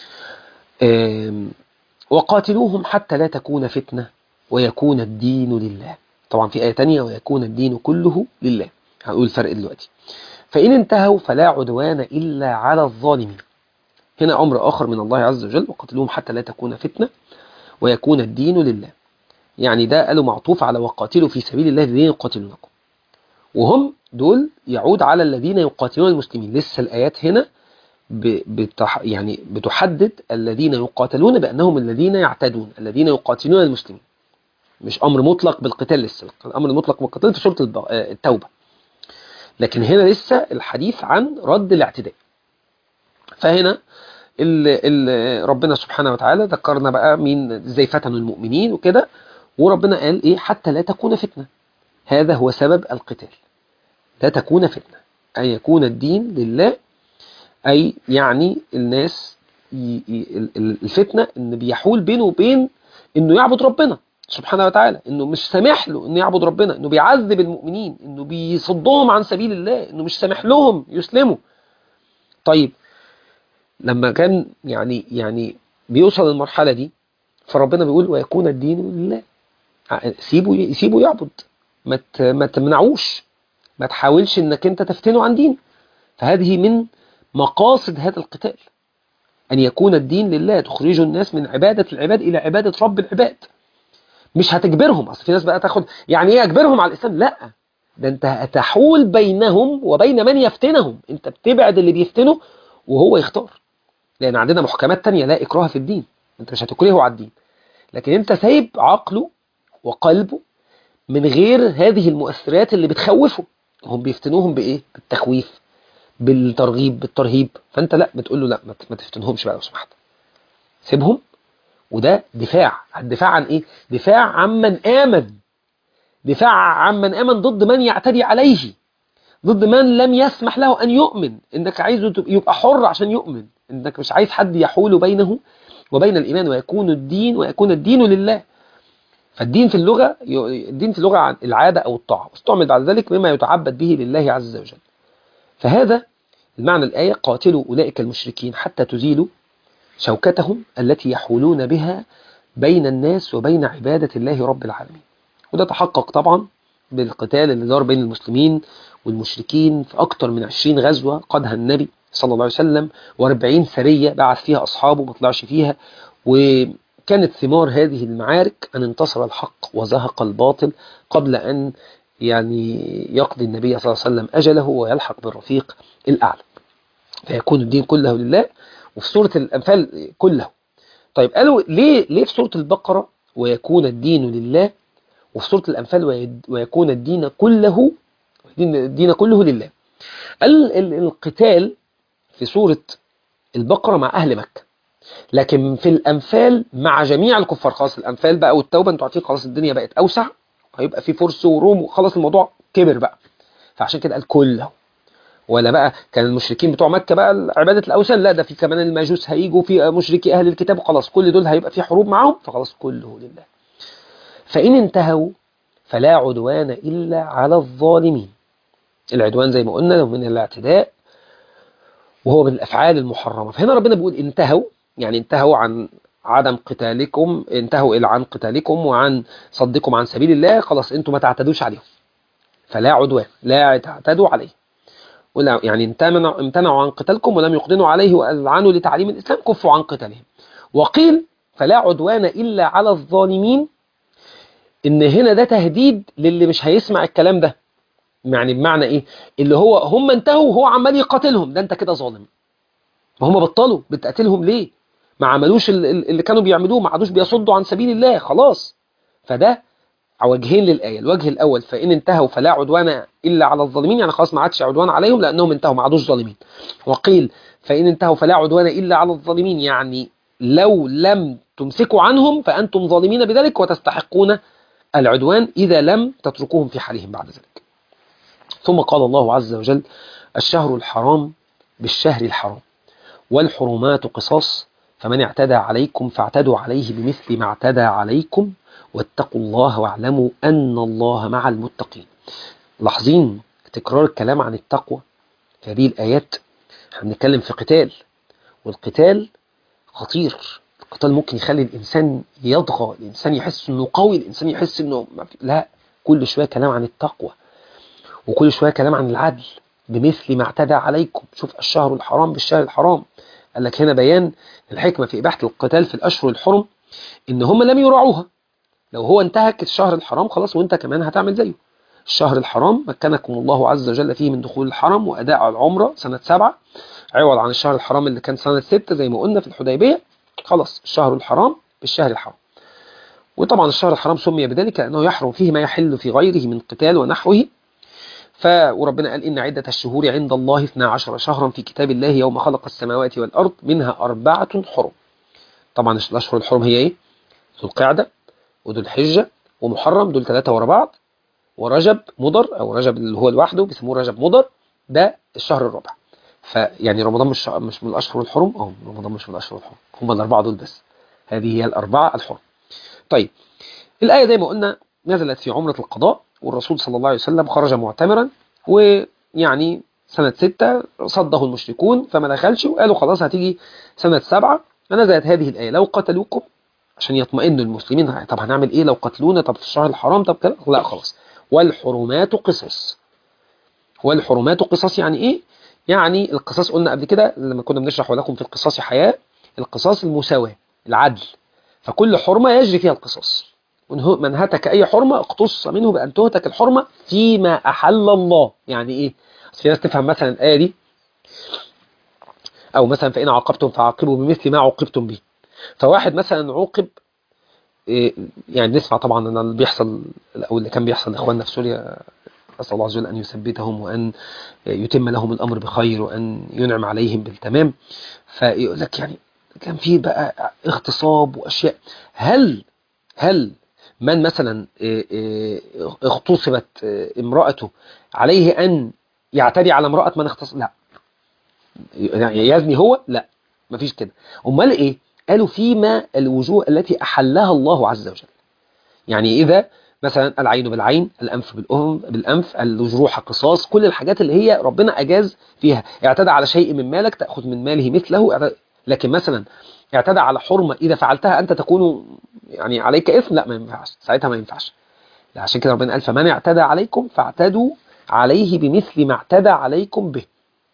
وقاتلوهم حتى لا تكون فتنة ويكون الدين لله طبعا في آية تانية ويكون الدين كله لله هنقول الفرق دلوقتي فإن انتهوا فلا عدوان إلا على الظالمين هنا أمر آخر من الله عز وجل وقاتلوهم حتى لا تكون فتنة ويكون الدين لله يعني ده قالوا معطوف على وقاتلوا في سبيل الله الذين يقاتلونكم وهم دول يعود على الذين يقاتلون المسلمين لسه الآيات هنا بتح يعني بتحدد الذين يقاتلون بأنهم الذين يعتدون الذين يقاتلون المسلمين مش أمر مطلق بالقتال لسه الأمر المطلق بالقتال في سورة التوبة لكن هنا لسه الحديث عن رد الاعتداء فهنا ال ال ربنا سبحانه وتعالى ذكرنا بقى مين ازاي فتنوا المؤمنين وكده وربنا قال ايه حتى لا تكون فتنة هذا هو سبب القتال لا تكون فتنة أن يكون الدين لله أي يعني الناس الفتنة إن بيحول بينه وبين إنه يعبد ربنا سبحانه وتعالى إنه مش سامح له إنه يعبد ربنا إنه بيعذب المؤمنين إنه بيصدهم عن سبيل الله إنه مش سامح لهم يسلموا طيب لما كان يعني يعني بيوصل المرحلة دي فربنا بيقول ويكون الدين لله سيبه سيبه يعبد ما ما تمنعوش ما تحاولش انك انت تفتنه عن دين فهذه من مقاصد هذا القتال أن يكون الدين لله تخرج الناس من عبادة العباد إلى عبادة رب العباد مش هتجبرهم أصل في ناس بقى تاخد يعني إيه أجبرهم على الإسلام لا ده أنت هتحول بينهم وبين من يفتنهم أنت بتبعد اللي بيفتنه وهو يختار لأن عندنا محكمات تانية لا إكراه في الدين أنت مش هتكرهه على الدين لكن أنت سايب عقله وقلبه من غير هذه المؤثرات اللي بتخوفه هم بيفتنوهم بإيه؟ بالتخويف بالترغيب بالترهيب فانت لا بتقول له لا ما تفتنهمش بقى لو سمحت سيبهم وده دفاع الدفاع عن ايه دفاع عمن امن دفاع عمن امن ضد من يعتدي عليه ضد من لم يسمح له ان يؤمن انك عايزه يبقى حر عشان يؤمن انك مش عايز حد يحول بينه وبين الايمان ويكون الدين ويكون الدين لله فالدين في اللغه الدين في اللغه عن العاده او الطاعه واستعمل بعد ذلك مما يتعبد به لله عز وجل فهذا المعنى الآية قاتلوا أولئك المشركين حتى تزيلوا شوكتهم التي يحولون بها بين الناس وبين عبادة الله رب العالمين وده تحقق طبعا بالقتال اللي دار بين المسلمين والمشركين في أكثر من 20 غزوة قادها النبي صلى الله عليه وسلم و40 سرية بعث فيها أصحابه ما طلعش فيها وكانت ثمار هذه المعارك أن انتصر الحق وزهق الباطل قبل أن يعني يقضي النبي صلى الله عليه وسلم أجله ويلحق بالرفيق الأعلى فيكون الدين كله لله وفي سورة الأنفال كله طيب قالوا ليه ليه في سورة البقرة ويكون الدين لله وفي سورة الأنفال ويكون الدين كله الدين كله لله قال القتال في سورة البقرة مع أهل مكة لكن في الأنفال مع جميع الكفار خلاص الأنفال بقى والتوبة انتوا عارفين خلاص الدنيا بقت أوسع هيبقى في فرس وروم وخلاص الموضوع كبر بقى فعشان كده قال كله ولا بقى كان المشركين بتوع مكة بقى عبادة الأوثان لا ده في كمان المجوس هيجوا في مشركي أهل الكتاب وخلاص كل دول هيبقى في حروب معاهم فخلاص كله لله فإن انتهوا فلا عدوان إلا على الظالمين العدوان زي ما قلنا من الاعتداء وهو من الأفعال المحرمة فهنا ربنا بيقول انتهوا يعني انتهوا عن عدم قتالكم انتهوا إلى عن قتالكم وعن صدكم عن سبيل الله خلاص انتم ما تعتدوش عليهم فلا عدوان لا تعتدوا عليه ولا يعني امتنعوا امتنعوا عن قتالكم ولم يقدنوا عليه وأذعنوا لتعليم الإسلام كفوا عن قتالهم وقيل فلا عدوان إلا على الظالمين إن هنا ده تهديد للي مش هيسمع الكلام ده يعني بمعنى إيه اللي هو هم انتهوا وهو عمال يقاتلهم ده أنت كده ظالم ما هم بطلوا بتقتلهم ليه ما عملوش اللي كانوا بيعملوه ما عادوش بيصدوا عن سبيل الله خلاص فده وجهين للآية الوجه الأول فإن انتهوا فلا عدوان إلا على الظالمين يعني خلاص ما عادش عدوان عليهم لأنهم انتهوا ما عادوش ظالمين وقيل فإن انتهوا فلا عدوان إلا على الظالمين يعني لو لم تمسكوا عنهم فأنتم ظالمين بذلك وتستحقون العدوان إذا لم تتركوهم في حالهم بعد ذلك ثم قال الله عز وجل الشهر الحرام بالشهر الحرام والحرمات قصاص فمن اعتدى عليكم فاعتدوا عليه بمثل ما اعتدى عليكم واتقوا الله واعلموا أن الله مع المتقين لاحظين تكرار الكلام عن التقوى في هذه الآيات احنا بنتكلم في قتال والقتال خطير القتال ممكن يخلي الإنسان يضغى الإنسان يحس أنه قوي الإنسان يحس أنه لا كل شوية كلام عن التقوى وكل شوية كلام عن العدل بمثل ما اعتدى عليكم شوف الشهر الحرام بالشهر الحرام قال لك هنا بيان الحكمة في إباحة القتال في الأشهر الحرم إن هم لم يراعوها لو هو انتهك الشهر الحرام خلاص وانت كمان هتعمل زيه الشهر الحرام مكنكم الله عز وجل فيه من دخول الحرم وأداء العمرة سنة سبعة عوض عن الشهر الحرام اللي كان سنة ستة زي ما قلنا في الحديبية خلاص الشهر الحرام بالشهر الحرام وطبعا الشهر الحرام سمي بذلك لأنه يحرم فيه ما يحل في غيره من قتال ونحوه ف وربنا قال إن عدة الشهور عند الله 12 شهرا في كتاب الله يوم خلق السماوات والأرض منها أربعة حرم طبعا الأشهر الحرم هي إيه؟ ذو القعدة وذو الحجة ومحرم دول ثلاثة ورا بعض ورجب مضر أو رجب اللي هو لوحده بيسموه رجب مضر ده الشهر الرابع فيعني رمضان مش مش من الأشهر الحرم أو رمضان مش من الأشهر الحرم هم الأربعة دول بس هذه هي الأربعة الحرم طيب الآية زي ما قلنا نزلت في عمرة القضاء والرسول صلى الله عليه وسلم خرج معتمرا ويعني سنة ستة صده المشركون فما دخلش وقالوا خلاص هتيجي سنة سبعة فنزلت هذه الآية لو قتلوكم عشان يطمئنوا المسلمين طب هنعمل ايه لو قتلونا طب في الشهر الحرام طب كده لا خلاص والحرمات قصص والحرمات قصص يعني ايه يعني القصاص قلنا قبل كده لما كنا بنشرح ولكم في القصاص حياة القصاص المساواة العدل فكل حرمة يجري فيها القصاص من هتك أي حرمة اقتص منه بأن تهتك الحرمة فيما أحل الله يعني إيه في ناس تفهم مثلا الآية دي أو مثلا فإن عاقبتم فعاقبوا بمثل ما عوقبتم به فواحد مثلا عوقب يعني نسمع طبعا ان اللي بيحصل او اللي كان بيحصل لاخواننا في سوريا اسال الله عز وجل ان يثبتهم وان يتم لهم الامر بخير وان ينعم عليهم بالتمام فيقول لك يعني كان في بقى اغتصاب واشياء هل هل من مثلا اغتصبت امرأته عليه ان يعتدي على امرأة من اغتصب لا يعني يزني هو لا مفيش كده امال ايه قالوا فيما الوجوه التي أحلها الله عز وجل يعني إذا مثلا العين بالعين الأنف بالأنف, بالأنف الجروح قصاص كل الحاجات اللي هي ربنا أجاز فيها اعتدى على شيء من مالك تأخذ من ماله مثله لكن مثلا اعتدى على حرمة إذا فعلتها أنت تكون يعني عليك إثم لا ما ينفعش ساعتها ما ينفعش عشان كده ربنا قال فمن اعتدى عليكم فاعتدوا عليه بمثل ما اعتدى عليكم به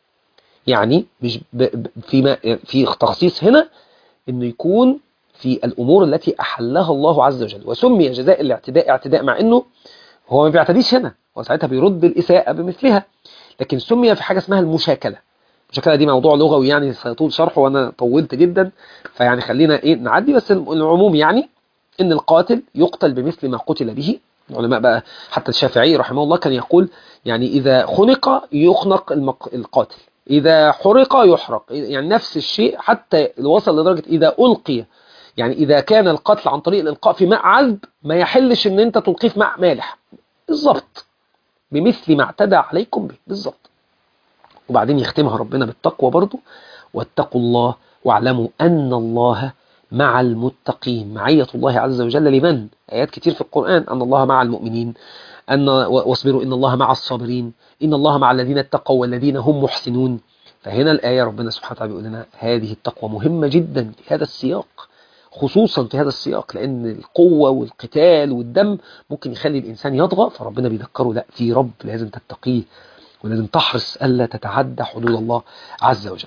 يعني مش في في تخصيص هنا انه يكون في الامور التي احلها الله عز وجل وسمي جزاء الاعتداء اعتداء مع انه هو ما بيعتديش هنا هو ساعتها بيرد الاساءه بمثلها لكن سمي في حاجه اسمها المشاكله المشاكله دي موضوع لغوي يعني سيطول شرحه وانا طولت جدا فيعني خلينا ايه نعدي بس العموم يعني ان القاتل يقتل بمثل ما قتل به العلماء بقى حتى الشافعي رحمه الله كان يقول يعني اذا خنق يخنق القاتل إذا حرق يحرق يعني نفس الشيء حتى وصل لدرجة إذا ألقي يعني إذا كان القتل عن طريق الإلقاء في ماء عذب ما يحلش إن أنت تلقيه في ماء مالح بالظبط بمثل ما اعتدى عليكم به بالظبط وبعدين يختمها ربنا بالتقوى برضو واتقوا الله واعلموا أن الله مع المتقين معية الله عز وجل لمن آيات كتير في القرآن أن الله مع المؤمنين أن واصبروا إن الله مع الصابرين إن الله مع الذين اتقوا والذين هم محسنون فهنا الآية ربنا سبحانه وتعالى بيقول لنا هذه التقوى مهمة جدا في هذا السياق خصوصا في هذا السياق لأن القوة والقتال والدم ممكن يخلي الإنسان يطغى فربنا بيذكره لا في رب لازم تتقيه ولازم تحرص ألا تتعدى حدود الله عز وجل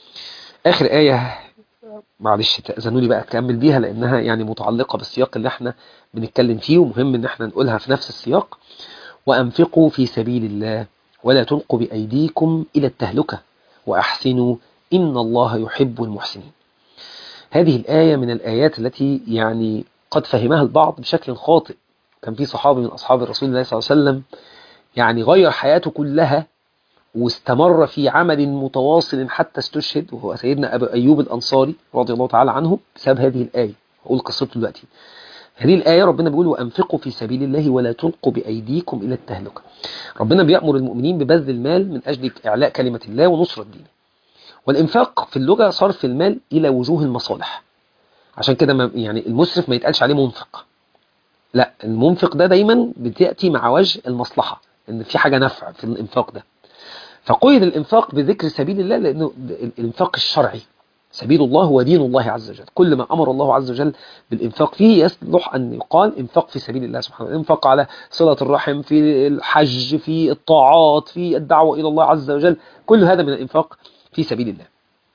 آخر آية معلش تأذنوا لي بقى أكمل بيها لأنها يعني متعلقة بالسياق اللي احنا بنتكلم فيه ومهم إن احنا نقولها في نفس السياق وأنفقوا في سبيل الله ولا تلقوا بأيديكم إلى التهلكة وأحسنوا إن الله يحب المحسنين هذه الآية من الآيات التي يعني قد فهمها البعض بشكل خاطئ كان في صحابي من أصحاب الرسول الله صلى الله عليه وسلم يعني غير حياته كلها واستمر في عمل متواصل حتى استشهد وهو سيدنا أبو أيوب الأنصاري رضي الله تعالى عنه بسبب هذه الآية أقول قصته دلوقتي هذه الآية ربنا بيقول وأنفقوا في سبيل الله ولا تلقوا بأيديكم إلى التهلكة ربنا بيأمر المؤمنين ببذل المال من أجل إعلاء كلمة الله ونصرة دينه والإنفاق في اللغة صرف المال إلى وجوه المصالح عشان كده يعني المسرف ما يتقالش عليه منفق لا المنفق ده دايما بتأتي مع وجه المصلحة ان في حاجة نفع في الانفاق ده فقيد الانفاق بذكر سبيل الله لانه الانفاق الشرعي سبيل الله هو دين الله عز وجل كل ما امر الله عز وجل بالانفاق فيه يصلح ان يقال انفاق في سبيل الله سبحانه وتعالى انفاق على صلة الرحم في الحج في الطاعات في الدعوة الى الله عز وجل كل هذا من الانفاق في سبيل الله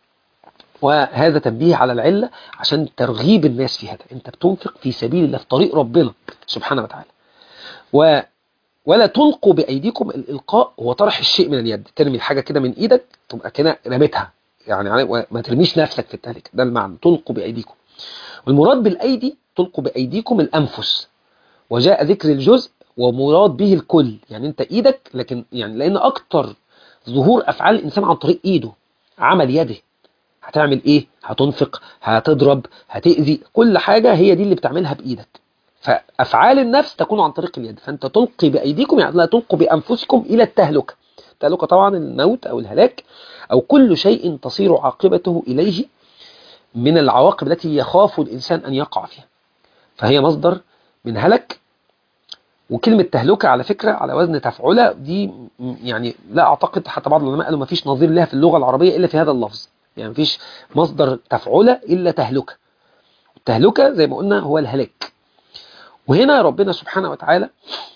وهذا تنبيه على العلة عشان ترغيب الناس في هذا انت بتنفق في سبيل الله في طريق ربنا سبحانه وتعالى و ولا تلقوا بأيديكم الإلقاء هو طرح الشيء من اليد ترمي الحاجة كده من إيدك تبقى كده رميتها يعني ما ترميش نفسك في التهلكة ده المعنى تلقوا بأيديكم والمراد بالأيدي تلقوا بأيديكم الأنفس وجاء ذكر الجزء ومراد به الكل يعني انت ايدك لكن يعني لان اكتر ظهور افعال الانسان عن طريق ايده عمل يده هتعمل ايه هتنفق هتضرب هتأذي كل حاجة هي دي اللي بتعملها بإيدك فأفعال النفس تكون عن طريق اليد فأنت تلقي بأيديكم يعني لا تلقوا بأنفسكم إلى التهلكة التهلكة طبعا الموت أو الهلاك أو كل شيء تصير عاقبته إليه من العواقب التي يخاف الإنسان أن يقع فيها فهي مصدر من هلك وكلمة تهلكة على فكرة على وزن تفعلة دي يعني لا أعتقد حتى بعض العلماء قالوا ما فيش نظير لها في اللغة العربية إلا في هذا اللفظ يعني مفيش مصدر تفعلة إلا تهلكة التهلكة زي ما قلنا هو الهلاك وهنا ربنا سبحانه وتعالى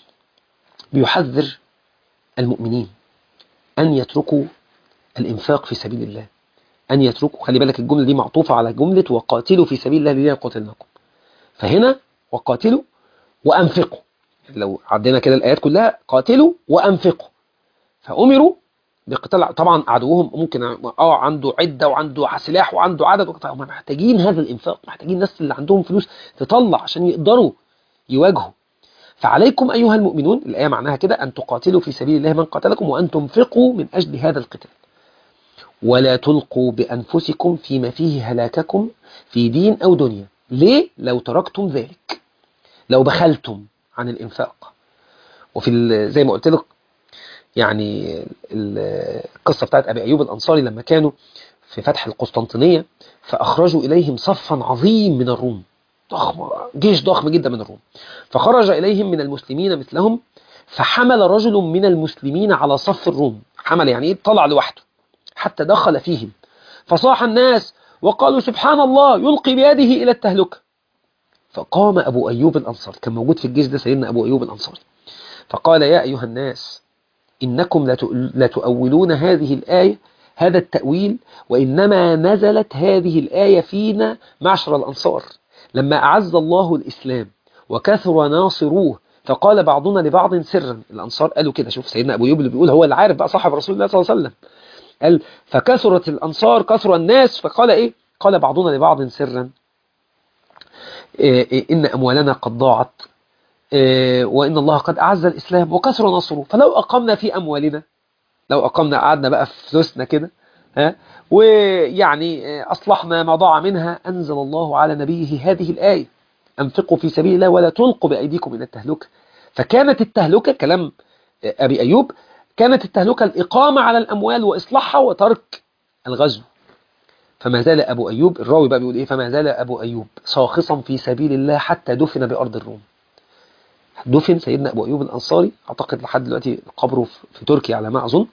بيحذر المؤمنين أن يتركوا الإنفاق في سبيل الله أن يتركوا خلي بالك الجملة دي معطوفة على جملة وقاتلوا في سبيل الله الذين يقاتلنكم فهنا وقاتلوا وأنفقوا لو عدينا كده الآيات كلها قاتلوا وأنفقوا فأمروا بقتال طبعا عدوهم ممكن اه عنده عده وعنده سلاح وعنده عدد هم محتاجين هذا الانفاق محتاجين الناس اللي عندهم فلوس تطلع عشان يقدروا يواجهوا فعليكم ايها المؤمنون الايه معناها كده ان تقاتلوا في سبيل الله من قتلكم وان تنفقوا من اجل هذا القتال ولا تلقوا بانفسكم فيما فيه هلاككم في دين او دنيا ليه لو تركتم ذلك لو بخلتم عن الانفاق وفي زي ما قلت لك يعني القصة بتاعت أبي أيوب الأنصاري لما كانوا في فتح القسطنطينية فأخرجوا إليهم صفا عظيم من الروم ضخم جيش ضخم جدا من الروم فخرج إليهم من المسلمين مثلهم فحمل رجل من المسلمين على صف الروم حمل يعني طلع لوحده حتى دخل فيهم فصاح الناس وقالوا سبحان الله يلقي بيده إلى التهلكة فقام أبو أيوب الأنصاري كان موجود في الجيش ده سيدنا أبو أيوب الأنصاري فقال يا أيها الناس إنكم لتؤولون هذه الآية هذا التأويل وإنما نزلت هذه الآية فينا معشر الأنصار لما أعز الله الإسلام وكثر ناصروه فقال بعضنا لبعض سرا الأنصار قالوا كده شوف سيدنا أبو يوب اللي بيقول هو اللي عارف بقى صاحب رسول الله صلى الله عليه وسلم قال فكثرت الأنصار كثر الناس فقال إيه قال بعضنا لبعض سرا إيه إيه إن أموالنا قد ضاعت وإن الله قد أعز الإسلام وكثر نصره فلو أقمنا في أموالنا لو أقمنا قعدنا بقى في فلوسنا كده ها ويعني أصلحنا ما ضاع منها أنزل الله على نبيه هذه الآية أنفقوا في سبيل الله ولا تلقوا بأيديكم إلى التهلكة فكانت التهلكة كلام أبي أيوب كانت التهلكة الإقامة على الأموال وإصلاحها وترك الغزو فما زال أبو أيوب الراوي بقى بيقول إيه فما زال أبو أيوب شاخصا في سبيل الله حتى دفن بأرض الروم دفن سيدنا أبو أيوب الأنصاري أعتقد لحد دلوقتي قبره في تركيا على ما أظن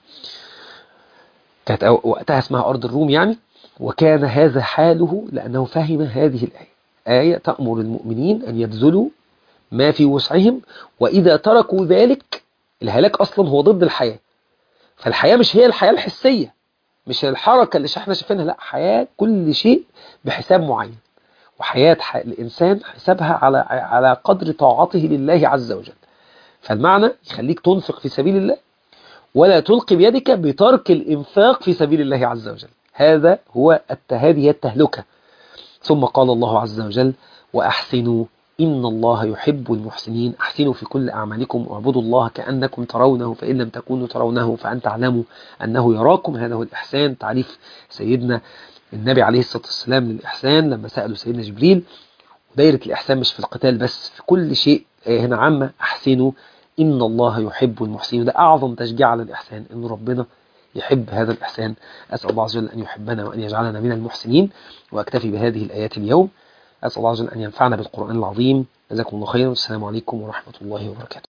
كانت وقتها اسمها أرض الروم يعني وكان هذا حاله لأنه فهم هذه الآية آية تأمر المؤمنين أن يبذلوا ما في وسعهم وإذا تركوا ذلك الهلاك أصلا هو ضد الحياة فالحياة مش هي الحياة الحسية مش الحركة اللي احنا شايفينها لا حياة كل شيء بحساب معين وحياة الإنسان حسابها على على قدر طاعته لله عز وجل فالمعنى يخليك تنفق في سبيل الله ولا تلقي بيدك بترك الإنفاق في سبيل الله عز وجل هذا هو هذه التهلكة ثم قال الله عز وجل وأحسنوا إن الله يحب المحسنين أحسنوا في كل أعمالكم واعبدوا الله كأنكم ترونه فإن لم تكونوا ترونه فأن تعلموا أنه يراكم هذا هو الإحسان تعريف سيدنا النبي عليه الصلاة والسلام للإحسان لما سألوا سيدنا جبريل دايرة الإحسان مش في القتال بس في كل شيء هنا عامة أحسنوا إن الله يحب المحسنين ده أعظم تشجيع على الإحسان إن ربنا يحب هذا الإحسان أسأل الله عز وجل أن يحبنا وأن يجعلنا من المحسنين وأكتفي بهذه الآيات اليوم أسأل الله عز وجل أن ينفعنا بالقرآن العظيم جزاكم الله خيرا والسلام عليكم ورحمة الله وبركاته